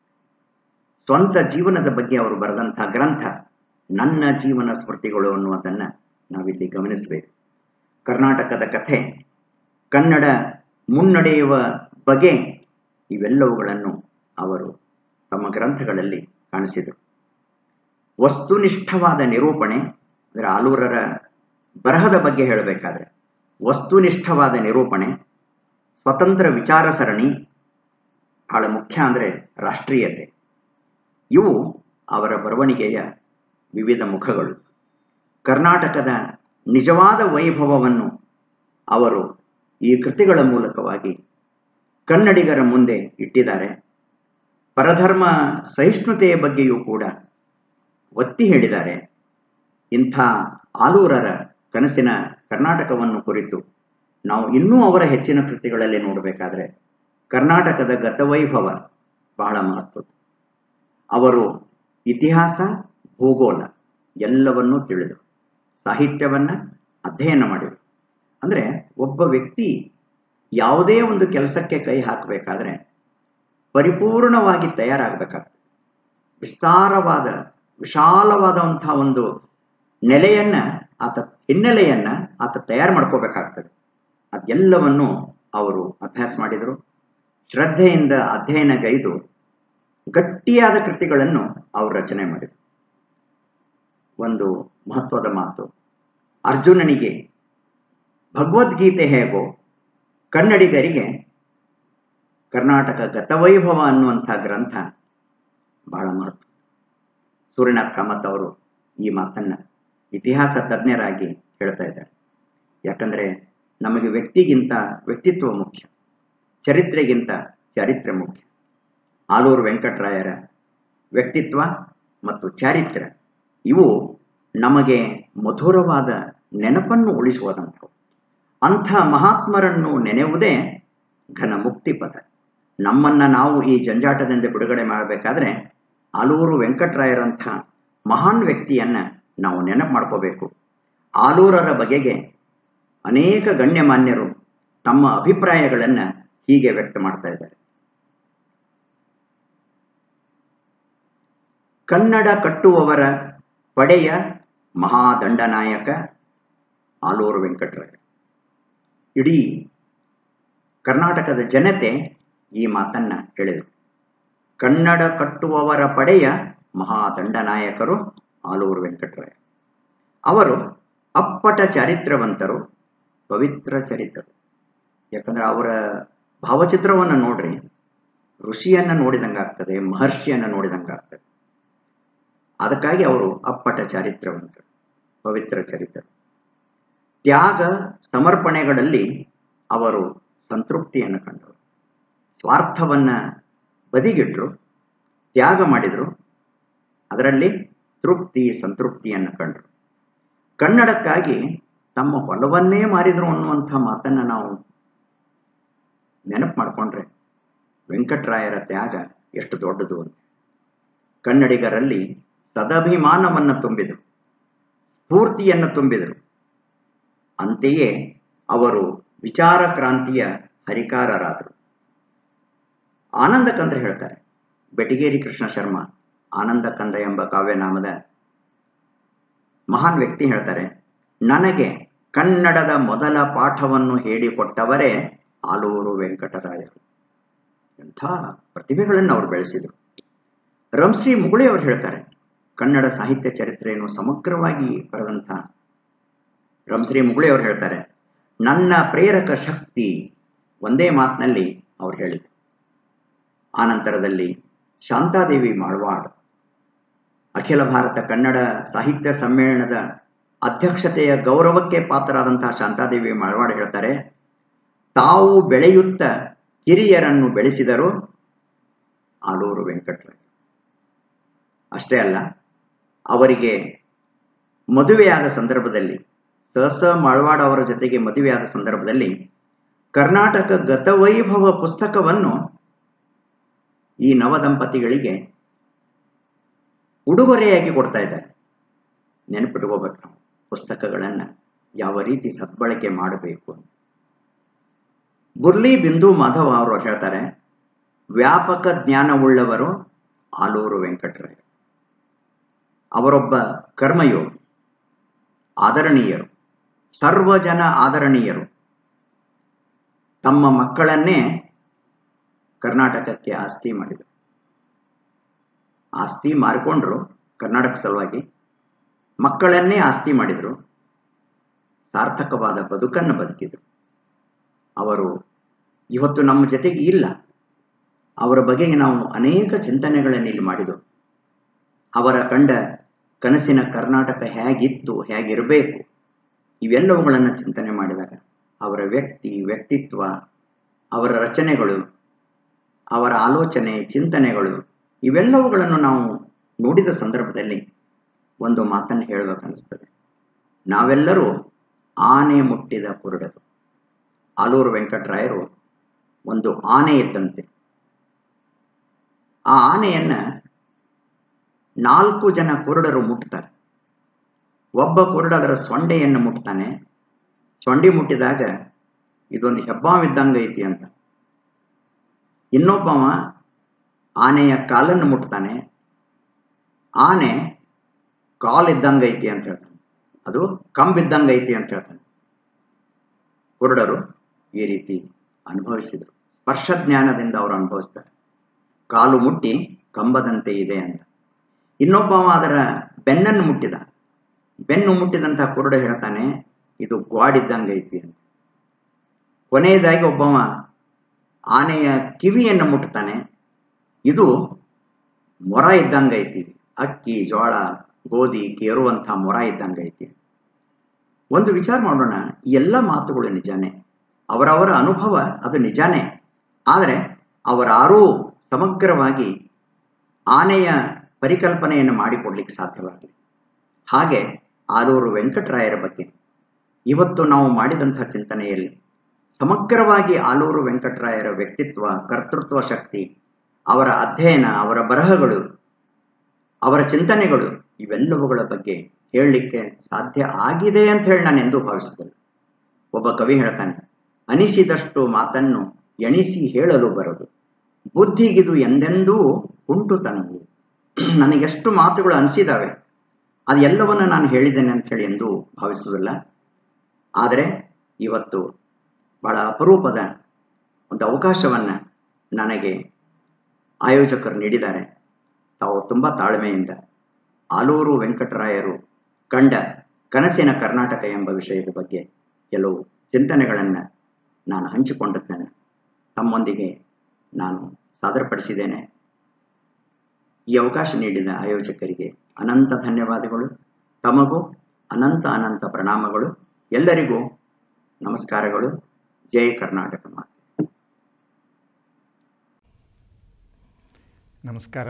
ಸ್ವಂತ ಜೀವನದ ಬಗ್ಗೆ ಅವರು ಬರೆದಂಥ ಗ್ರಂಥ ನನ್ನ ಜೀವನ ಸ್ಮೃತಿಗಳು ಅನ್ನುವುದನ್ನು ನಾವಿಲ್ಲಿ ಗಮನಿಸಬೇಕು ಕರ್ನಾಟಕದ ಕಥೆ ಕನ್ನಡ ಮುನ್ನಡೆಯುವ ಬಗೆ ಇವೆಲ್ಲವುಗಳನ್ನು ಅವರು ತಮ್ಮ ಗ್ರಂಥಗಳಲ್ಲಿ ಕಾಣಿಸಿದರು ವಸ್ತುನಿಷ್ಠವಾದ ನಿರೂಪಣೆ ಅಂದರೆ ಆಲೂರರ ಬರಹದ ಬಗ್ಗೆ ಹೇಳಬೇಕಾದ್ರೆ ವಸ್ತುನಿಷ್ಠವಾದ ನಿರೂಪಣೆ ಸ್ವತಂತ್ರ ವಿಚಾರ ಸರಣಿ ಬಹಳ ಮುಖ್ಯ ಅಂದರೆ ರಾಷ್ಟ್ರೀಯತೆ ಇವು ಅವರ ಬರವಣಿಗೆಯ ವಿವಿಧ ಮುಖಗಳು ಕರ್ನಾಟಕದ ನಿಜವಾದ ವೈಭವವನ್ನು ಅವರು ಈ ಕೃತಿಗಳ ಮೂಲಕವಾಗಿ ಕನ್ನಡಿಗರ ಮುಂದೆ ಇಟ್ಟಿದ್ದಾರೆ ಪರಧರ್ಮ ಸಹಿಷ್ಣುತೆಯ ಬಗ್ಗೆಯೂ ಕೂಡ ಒತ್ತಿ ಹೇಳಿದ್ದಾರೆ ಇಂಥ ಆಲೂರರ ಕನಸಿನ ಕರ್ನಾಟಕವನ್ನು ಕುರಿತು ನಾವು ಇನ್ನೂ ಅವರ ಹೆಚ್ಚಿನ ಕೃತಿಗಳಲ್ಲಿ ನೋಡಬೇಕಾದ್ರೆ ಕರ್ನಾಟಕದ ಗತವೈಭವ ಬಹಳ ಮಹತ್ವದ ಅವರು ಇತಿಹಾಸ ಭೂಗೋಳ ಎಲ್ಲವನ್ನೂ ತಿಳಿದರು ಸಾಹಿತ್ಯವನ್ನು ಅಧ್ಯಯನ ಮಾಡಿದರು ಅಂದರೆ ಒಬ್ಬ ವ್ಯಕ್ತಿ ಯಾವುದೇ ಒಂದು ಕೆಲಸಕ್ಕೆ ಕೈ ಹಾಕಬೇಕಾದ್ರೆ ಪರಿಪೂರ್ಣವಾಗಿ ತಯಾರಾಗಬೇಕಾಗ್ತದೆ ವಿಸ್ತಾರವಾದ ವಿಶಾಲವಾದಂಥ ಒಂದು ನೆಲೆಯನ್ನು ಆತ ಹಿನ್ನೆಲೆಯನ್ನು ಆತ ತಯಾರು ಮಾಡ್ಕೋಬೇಕಾಗ್ತದೆ ಅದೆಲ್ಲವನ್ನು ಅವರು ಅಭ್ಯಾಸ ಮಾಡಿದರು ಶ್ರದ್ಧೆಯಿಂದ ಅಧ್ಯಯನಗೈದು ಗಟ್ಟಿಯಾದ ಕೃತಿಗಳನ್ನು ಅವರು ರಚನೆ ಮಾಡಿದರು ಒಂದು ಮಹತ್ವದ ಮಾತು ಅರ್ಜುನನಿಗೆ ಭಗವದ್ಗೀತೆ ಹೇಗೋ ಕನ್ನಡಿಗರಿಗೆ ಕರ್ನಾಟಕ ಗತವೈಭವ ಅನ್ನುವಂಥ ಗ್ರಂಥ ಬಹಳ ಮಹತ್ವ ಸೂರ್ಯನಾಥ್ ಕಾಮತ್ ಅವರು ಈ ಮಾತನ್ನು ಇತಿಹಾಸ ತಜ್ಞರಾಗಿ ಹೇಳ್ತಾ ಇದ್ದಾರೆ ಯಾಕಂದರೆ ನಮಗೆ ವ್ಯಕ್ತಿಗಿಂತ ವ್ಯಕ್ತಿತ್ವ ಮುಖ್ಯ ಚರಿತ್ರೆಗಿಂತ ಚಾರಿತ್ರ್ಯ ಮುಖ್ಯ ಆಲೂರು ವೆಂಕಟರಾಯರ ವ್ಯಕ್ತಿತ್ವ ಮತ್ತು ಚಾರಿತ್ರ್ಯ ಇವು ನಮಗೆ ಮಧುರವಾದ ನೆನಪನ್ನು ಉಳಿಸುವುದಂಥವು ಅಂಥ ಮಹಾತ್ಮರನ್ನು ನೆನೆಯುವುದೇ ಘನ ಮುಕ್ತಿ ಪದ ನಮ್ಮನ್ನು ನಾವು ಈ ಜಂಜಾಟದಿಂದ ಬಿಡುಗಡೆ ಮಾಡಬೇಕಾದ್ರೆ ಆಲೂರು ವೆಂಕಟರಾಯರಂಥ ಮಹಾನ್ ವ್ಯಕ್ತಿಯನ್ನು ನಾವು ನೆನಪು ಮಾಡ್ಕೋಬೇಕು ಆಲೂರರ ಬಗೆಗೆ ಅನೇಕ ಗಣ್ಯಮಾನ್ಯರು ತಮ್ಮ ಅಭಿಪ್ರಾಯಗಳನ್ನು ಹೀಗೆ ವ್ಯಕ್ತ ಮಾಡ್ತಾ ಇದ್ದಾರೆ ಕನ್ನಡ ಕಟ್ಟುವವರ ಪಡೆಯ ಮಹಾದಂಡನಾಯಕ ಆಲೂರು ವೆಂಕಟರಾಯ ಇಡೀ ಕರ್ನಾಟಕದ ಜನತೆ ಈ ಮಾತನ್ನ ಹೇಳಿದರು ಕನ್ನಡ ಕಟ್ಟುವವರ ಪಡೆಯ ಮಹಾದಂಡನಾಯಕರು ಆಲೂರು ವೆಂಕಟರಾಯ ಅವರು ಅಪ್ಪಟ ಚಾರಿತ್ರವಂತರು ಪವಿತ್ರ ಚರಿತರು ಯಾಕಂದ್ರೆ ಅವರ ಭಾವಚಿತ್ರವನ್ನು ನೋಡ್ರಿ ಋಷಿಯನ್ನು ನೋಡಿದಂಗಾಗ್ತದೆ ಮಹರ್ಷಿಯನ್ನು ನೋಡಿದಂಗಾಗ್ತದೆ ಅದಕ್ಕಾಗಿ ಅವರು ಅಪ್ಪಟ ಚಾರಿತ್ರವಂತರು ಪವಿತ್ರ ಚರಿತರು ತ್ಯಾಗ ಸಮರ್ಪಣೆಗಳಲ್ಲಿ ಅವರು ಸಂತೃಪ್ತಿಯನ್ನು ಕಂಡರು ಸ್ವಾರ್ಥವನ್ನು ಬದಿಗಿಟ್ರು ತ್ಯಾಗ ಮಾಡಿದರು ಅದರಲ್ಲಿ ತೃಪ್ತಿ ಸಂತೃಪ್ತಿಯನ್ನು ಕಂಡರು ಕನ್ನಡಕ್ಕಾಗಿ ತಮ್ಮ ಹೊಲವನ್ನೇ ಮಾರಿದರು ಅನ್ನುವಂಥ ಮಾತನ್ನು ನಾವು ನೆನಪು ಮಾಡಿಕೊಂಡ್ರೆ ವೆಂಕಟರಾಯರ ತ್ಯಾಗ ಎಷ್ಟು ದೊಡ್ಡದು ಅಂತ ಕನ್ನಡಿಗರಲ್ಲಿ ಸದಭಿಮಾನವನ್ನು ತುಂಬಿದರು ಸ್ಫೂರ್ತಿಯನ್ನು ತುಂಬಿದರು ಅಂತೆಯೇ ಅವರು ವಿಚಾರ ಕ್ರಾಂತಿಯ ಹರಿಕಾರರಾದರು ಆನಂದ ಕಂದ ಹೇಳ್ತಾರೆ ಬೆಟಗೇರಿ ಕೃಷ್ಣ ಶರ್ಮಾ ಆನಂದ ಕಂದ ಎಂಬ ಕಾವ್ಯನಾಮದ ಮಹಾನ್ ವ್ಯಕ್ತಿ ಹೇಳ್ತಾರೆ ನನಗೆ ಕನ್ನಡದ ಮೊದಲ ಪಾಠವನ್ನು ಹೇಳಿಕೊಟ್ಟವರೇ ಆಲೂರು ವೆಂಕಟರಾಯರು ಎಂಥ ಪ್ರತಿಭೆಗಳನ್ನು ಅವರು ಬೆಳೆಸಿದರು ರಂಶ್ರೀ ಮುಗುಳಿ ಅವರು ಹೇಳ್ತಾರೆ ಕನ್ನಡ ಸಾಹಿತ್ಯ ಚರಿತ್ರೆಯನ್ನು ಸಮಗ್ರವಾಗಿ ಬರೆದಂಥ ರಂಶ್ರೀ ಮುಗುಳಿ ಅವರು ಹೇಳ್ತಾರೆ ನನ್ನ ಪ್ರೇರಕ ಶಕ್ತಿ ಒಂದೇ ಮಾತಿನಲ್ಲಿ ಅವ್ರು ಹೇಳಿದರು ಆನಂತರದಲ್ಲಿ ಶಾಂತಾದೇವಿ ಮಾಳ್ವಾಡ್ ಅಖಿಲ ಭಾರತ ಕನ್ನಡ ಸಾಹಿತ್ಯ ಸಮ್ಮೇಳನದ ಅಧ್ಯಕ್ಷತೆಯ ಗೌರವಕ್ಕೆ ಪಾತ್ರರಾದಂತಹ ಶಾಂತಾದೇವಿ ಮಾಳ್ವಾಡ್ ಹೇಳ್ತಾರೆ ತಾವು ಬೆಳೆಯುತ್ತ ಹಿರಿಯರನ್ನು ಬೆಳೆಸಿದರು ಆಲೂರು ವೆಂಕಟರಾಯ ಅಷ್ಟೇ ಅಲ್ಲ ಅವರಿಗೆ ಮದುವೆಯಾದ ಸಂದರ್ಭದಲ್ಲಿ ಸಹಸ ಮಾಳ್ವಾಡ್ ಅವರ ಜೊತೆಗೆ ಮದುವೆಯಾದ ಸಂದರ್ಭದಲ್ಲಿ ಕರ್ನಾಟಕ ಗತವೈಭವ ಪುಸ್ತಕವನ್ನು ಈ ನವ ದಂಪತಿಗಳಿಗೆ ಉಡುಗೊರೆಯಾಗಿ ಕೊಡ್ತಾ ಇದ್ದಾರೆ ನೆನಪಿಟ್ಕೋಬೇಕು ನಾವು ಪುಸ್ತಕಗಳನ್ನು ಯಾವ ರೀತಿ ಸದ್ಬಳಕೆ ಮಾಡಬೇಕು ಅಂತ ಬುರ್ಲಿ ಬಿಂದು ಮಾಧವ್ ಅವರು ಹೇಳ್ತಾರೆ ವ್ಯಾಪಕ ಜ್ಞಾನವುಳ್ಳವರು ಆಲೂರು ವೆಂಕಟರಾಯ ಅವರೊಬ್ಬ ಕರ್ಮಯೋಗಿ ಆದರಣೀಯರು ಸರ್ವಜನ ಆದರಣೀಯರು ತಮ್ಮ ಮಕ್ಕಳನ್ನೇ ಕರ್ನಾಟಕಕ್ಕೆ ಆಸ್ತಿ ಮಾಡಿದರು ಆಸ್ತಿ ಮಾರಿಕೊಂಡ್ರು ಕರ್ನಾಟಕ ಸಲುವಾಗಿ ಮಕ್ಕಳನ್ನೇ ಆಸ್ತಿ ಮಾಡಿದರು ಸಾರ್ಥಕವಾದ ಬದುಕನ್ನು ಬದುಕಿದರು ಅವರು ಇವತ್ತು ನಮ್ಮ ಜೊತೆಗೆ ಇಲ್ಲ ಅವರ ಬಗೆಗೆ ನಾವು ಅನೇಕ ಚಿಂತನೆಗಳನ್ನು ಇಲ್ಲಿ ಮಾಡಿದೆವು ಅವರ ಕಂಡ ಕನಸಿನ ಕರ್ನಾಟಕ ಹೇಗಿತ್ತು ಹೇಗಿರಬೇಕು ಇವೆಲ್ಲವುಗಳನ್ನು ಚಿಂತನೆ ಮಾಡಿದಾಗ ಅವರ ವ್ಯಕ್ತಿ ವ್ಯಕ್ತಿತ್ವ ಅವರ ರಚನೆಗಳು ಅವರ ಆಲೋಚನೆ ಚಿಂತನೆಗಳು ಇವೆಲ್ಲವುಗಳನ್ನು ನಾವು ನೋಡಿದ ಸಂದರ್ಭದಲ್ಲಿ ಒಂದು ಮಾತನ್ನು ಹೇಳಬೇಕನ್ನಿಸ್ತದೆ ನಾವೆಲ್ಲರೂ ಆನೆ ಮುಟ್ಟಿದ ಕುರುಡರು ಆಲೂರು ವೆಂಕಟರಾಯರು ಒಂದು ಆನೆ ಇದ್ದಂತೆ ಆ ಆನೆಯನ್ನ ನಾಲ್ಕು ಜನ ಕುರುಡರು ಮುಟ್ತಾರೆ ಒಬ್ಬ ಕುರುಡ ಅದರ ಸೊಂಡೆಯನ್ನು ಮುಟ್ತಾನೆ ಸೊಂಡಿ ಮುಟ್ಟಿದಾಗ ಇದೊಂದು ಹೆಬ್ಬಾವಿದ್ದಂಗೆ ಐತಿ ಅಂತ ಇನ್ನೊಬ್ಬವ ಆನೆಯ ಕಾಲನ್ನು ಮುಟ್ತಾನೆ ಆನೆ ಕಾಲಿದ್ದಂಗೆ ಐತಿ ಅಂತ ಹೇಳ್ತಾನೆ ಅದು ಕಂಬಿದ್ದಂಗೆ ಐತಿ ಅಂತ ಹೇಳ್ತಾನೆ ಕುರುಡರು ಈ ರೀತಿ ಅನುಭವಿಸಿದರು ಸ್ಪರ್ಶ ಜ್ಞಾನದಿಂದ ಅವರು ಅನುಭವಿಸ್ತಾರೆ ಕಾಲು ಮುಟ್ಟಿ ಕಂಬದಂತೆ ಇದೆ ಅಂತ ಇನ್ನೊಬ್ಬವ ಅದರ ಬೆನ್ನನ್ನು ಮುಟ್ಟಿದ ಬೆನ್ನು ಮುಟ್ಟಿದಂತಹ ಕುರುಡ ಹೇಳ್ತಾನೆ ಇದು ಗ್ವಾಡಿದ್ದಂಗೆ ಐತಿ ಅಂತ ಕೊನೆಯದಾಗಿ ಒಬ್ಬವ ಆನೆಯ ಕಿವಿಯನ್ನು ಮುಟ್ತಾನೆ ಇದು ಮೊರ ಇದ್ದಂಗೆ ಐತಿ ಅಕ್ಕಿ ಜೋಳ ಗೋಧಿ ಕೇರುವಂಥ ಮೊರ ಇದ್ದಂಗೆ ಐತಿ ಒಂದು ವಿಚಾರ ಮಾಡೋಣ ಈ ಎಲ್ಲ ಮಾತುಗಳು ನಿಜಾನೇ ಅವರವರ ಅನುಭವ ಅದು ನಿಜಾನೇ ಆದರೆ ಅವರಾರೂ ಸಮಗ್ರವಾಗಿ ಆನೆಯ ಪರಿಕಲ್ಪನೆಯನ್ನು ಮಾಡಿಕೊಡ್ಲಿಕ್ಕೆ ಸಾಧ್ಯವಾಗಲಿ ಹಾಗೆ ಆಲೂರು ವೆಂಕಟರಾಯರ ಬಗ್ಗೆ ಇವತ್ತು ನಾವು ಮಾಡಿದಂಥ ಚಿಂತನೆಯಲ್ಲಿ ಸಮಗ್ರವಾಗಿ ಆಲೂರು ವೆಂಕಟರಾಯರ ವ್ಯಕ್ತಿತ್ವ ಕರ್ತೃತ್ವ ಶಕ್ತಿ ಅವರ ಅಧ್ಯಯನ ಅವರ ಬರಹಗಳು ಅವರ ಚಿಂತನೆಗಳು ಇವೆಲ್ಲವುಗಳ ಬಗ್ಗೆ ಹೇಳಲಿಕ್ಕೆ ಸಾಧ್ಯ ಆಗಿದೆ ಅಂತ ಹೇಳಿ ನಾನು ಎಂದೂ ಭಾವಿಸುವುದಿಲ್ಲ ಒಬ್ಬ ಕವಿ ಹೇಳ್ತಾನೆ ಅನಿಸಿದಷ್ಟು ಮಾತನ್ನು ಎಣಿಸಿ ಹೇಳಲು ಬರದು ಬುದ್ಧಿಗಿದು ಎಂದೆಂದೂ ಉಂಟುತನವು ನನಗೆಷ್ಟು ಮಾತುಗಳು ಅನಿಸಿದಾವೆ ಅದೆಲ್ಲವನ್ನು ನಾನು ಹೇಳಿದ್ದೇನೆ ಅಂತ ಹೇಳಿ ಎಂದೂ ಭಾವಿಸುವುದಿಲ್ಲ ಆದರೆ ಇವತ್ತು ಬಹಳ ಅಪರೂಪದ ಒಂದು ಅವಕಾಶವನ್ನು ನನಗೆ ಆಯೋಜಕರು ನೀಡಿದ್ದಾರೆ ತಾವು ತುಂಬ ತಾಳ್ಮೆಯಿಂದ ಆಲೂರು ವೆಂಕಟರಾಯರು ಕಂಡ ಕನಸಿನ ಕರ್ನಾಟಕ ಎಂಬ ವಿಷಯದ ಬಗ್ಗೆ ಕೆಲವು ಚಿಂತನೆಗಳನ್ನು ನಾನು ಹಂಚಿಕೊಂಡಿದ್ದೇನೆ ತಮ್ಮೊಂದಿಗೆ ನಾನು ಸಾದರಪಡಿಸಿದ್ದೇನೆ ಈ ಅವಕಾಶ ನೀಡಿದ ಆಯೋಜಕರಿಗೆ ಅನಂತ ಧನ್ಯವಾದಗಳು ತಮಗೂ ಅನಂತ ಅನಂತ ಪ್ರಣಾಮಗಳು ಎಲ್ಲರಿಗೂ ನಮಸ್ಕಾರಗಳು ಜೈ ಕರ್ನಾಟಕ ಮಾತೆ ನಮಸ್ಕಾರ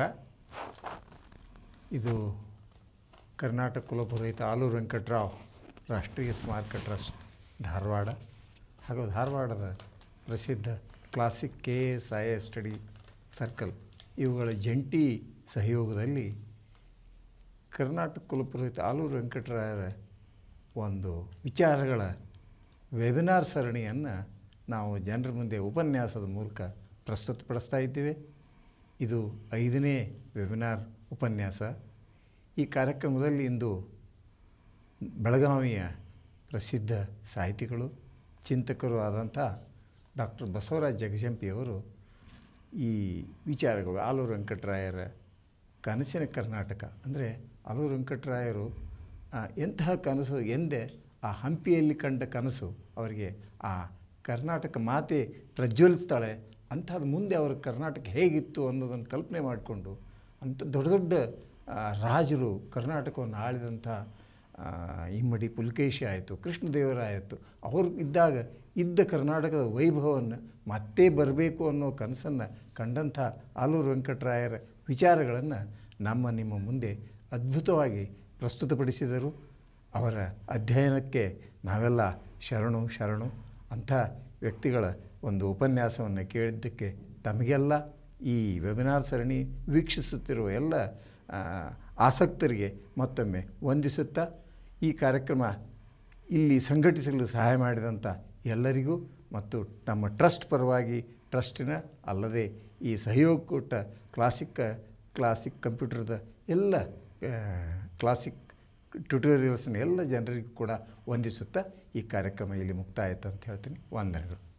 ಇದು ಕರ್ನಾಟಕ ಕುಲಪುರೋಹಿತ ಆಲೂರು ವೆಂಕಟರಾವ್ ರಾಷ್ಟ್ರೀಯ ಸ್ಮಾರಕ ಟ್ರಸ್ಟ್ ಧಾರವಾಡ ಹಾಗೂ ಧಾರವಾಡದ ಪ್ರಸಿದ್ಧ classic K S I S study circle ಇವುಗಳ ಜಂಟಿ ಸಹಯೋಗದಲ್ಲಿ ಕರ್ನಾಟಕ ಕುಲಪುರೋಹಿತ ಆಲೂರು ವೆಂಕಟರಾಯರ ಒಂದು ವಿಚಾರಗಳ ವೆಬಿನಾರ್ ಸರಣಿಯನ್ನು ನಾವು ಜನರ ಮುಂದೆ ಉಪನ್ಯಾಸದ ಮೂಲಕ ಪ್ರಸ್ತುತಪಡಿಸ್ತಾ ಇದ್ದೇವೆ ಇದು ಐದನೇ ವೆಬಿನಾರ್ ಉಪನ್ಯಾಸ ಈ ಕಾರ್ಯಕ್ರಮದಲ್ಲಿ ಇಂದು ಬೆಳಗಾವಿಯ ಪ್ರಸಿದ್ಧ ಸಾಹಿತಿಗಳು ಚಿಂತಕರು ಆದಂಥ ಡಾಕ್ಟರ್ ಬಸವರಾಜ ಜಗಜಂಪಿಯವರು ಈ ವಿಚಾರಗಳು ಆಲೂರು ವೆಂಕಟರಾಯರ ಕನಸಿನ ಕರ್ನಾಟಕ ಅಂದರೆ ಆಲೂರು ವೆಂಕಟರಾಯರು ಆ, ಎಂತಹ ಕನಸು ಎಂದೇ ಆ ಹಂಪಿಯಲ್ಲಿ ಕಂಡ ಕನಸು ಅವರಿಗೆ ಆ ಕರ್ನಾಟಕ ಮಾತೆ ಪ್ರಜ್ವಲಿಸ್ತಾಳೆ ಅಂಥದ್ದು ಮುಂದೆ ಅವರ ಕರ್ನಾಟಕ ಹೇಗಿತ್ತು ಅನ್ನೋದನ್ನು ಕಲ್ಪನೆ ಮಾಡಿಕೊಂಡು ಅಂಥ ದೊಡ್ಡ ದೊಡ್ಡ ಆ, ರಾಜರು ಕರ್ನಾಟಕವನ್ನು ಆಳಿದಂಥ ಆ, ಇಮ್ಮಡಿ ಪುಲಕೇಶಿ ಆಯಿತು ಕೃಷ್ಣದೇವರಾಯ ಆಯಿತು ಅವರು ಇದ್ದಾಗ ಇದ್ದ ಕರ್ನಾಟಕದ ವೈಭವವನ್ನು ಮತ್ತೆ ಬರಬೇಕು ಅನ್ನೋ ಕನಸನ್ನು ಕಂಡಂಥ ಆಲೂರು ವೆಂಕಟರಾಯರ ವಿಚಾರಗಳನ್ನು ನಮ್ಮ ನಿಮ್ಮ ಮುಂದೆ ಅದ್ಭುತವಾಗಿ ಪ್ರಸ್ತುತಪಡಿಸಿದರು ಅವರ ಅಧ್ಯಯನಕ್ಕೆ ನಾವೆಲ್ಲ ಶರಣು ಶರಣು ಅಂಥ ವ್ಯಕ್ತಿಗಳ ಒಂದು ಉಪನ್ಯಾಸವನ್ನು ಕೇಳಿದ್ದಕ್ಕೆ ತಮಗೆಲ್ಲ ಈ ವೆಬಿನಾರ್ ಸರಣಿ ವೀಕ್ಷಿಸುತ್ತಿರುವ ಎಲ್ಲ ಆ, ಆಸಕ್ತರಿಗೆ ಮತ್ತೊಮ್ಮೆ ವಂದಿಸುತ್ತಾ ಈ ಕಾರ್ಯಕ್ರಮ ಇಲ್ಲಿ ಸಂಘಟಿಸಲು ಸಹಾಯ ಮಾಡಿದಂಥ ಎಲ್ಲರಿಗೂ ಮತ್ತು ನಮ್ಮ ಟ್ರಸ್ಟ್ ಪರವಾಗಿ ಟ್ರಸ್ಟಿನ ಅಲ್ಲದೆ ಈ ಸಹಯೋಗ ಕೊಟ್ಟ ಕ್ಲಾಸಿಕ್ ಕ್ಲಾಸಿಕ್ ಕಂಪ್ಯೂಟರ್ದ ಎಲ್ಲ ಆ, ಕ್ಲಾಸಿಕ್ ಟ್ಯುಟೋರಿಯಲ್ಸ್ನ ಎಲ್ಲ ಜನರಿಗೂ ಕೂಡ ವಂದಿಸುತ್ತಾ ಈ ಕಾರ್ಯಕ್ರಮ ಇಲ್ಲಿ ಮುಕ್ತಾಯ ಆಯಿತು ಅಂತ ಹೇಳ್ತೀನಿ ವಂದನೆಗಳು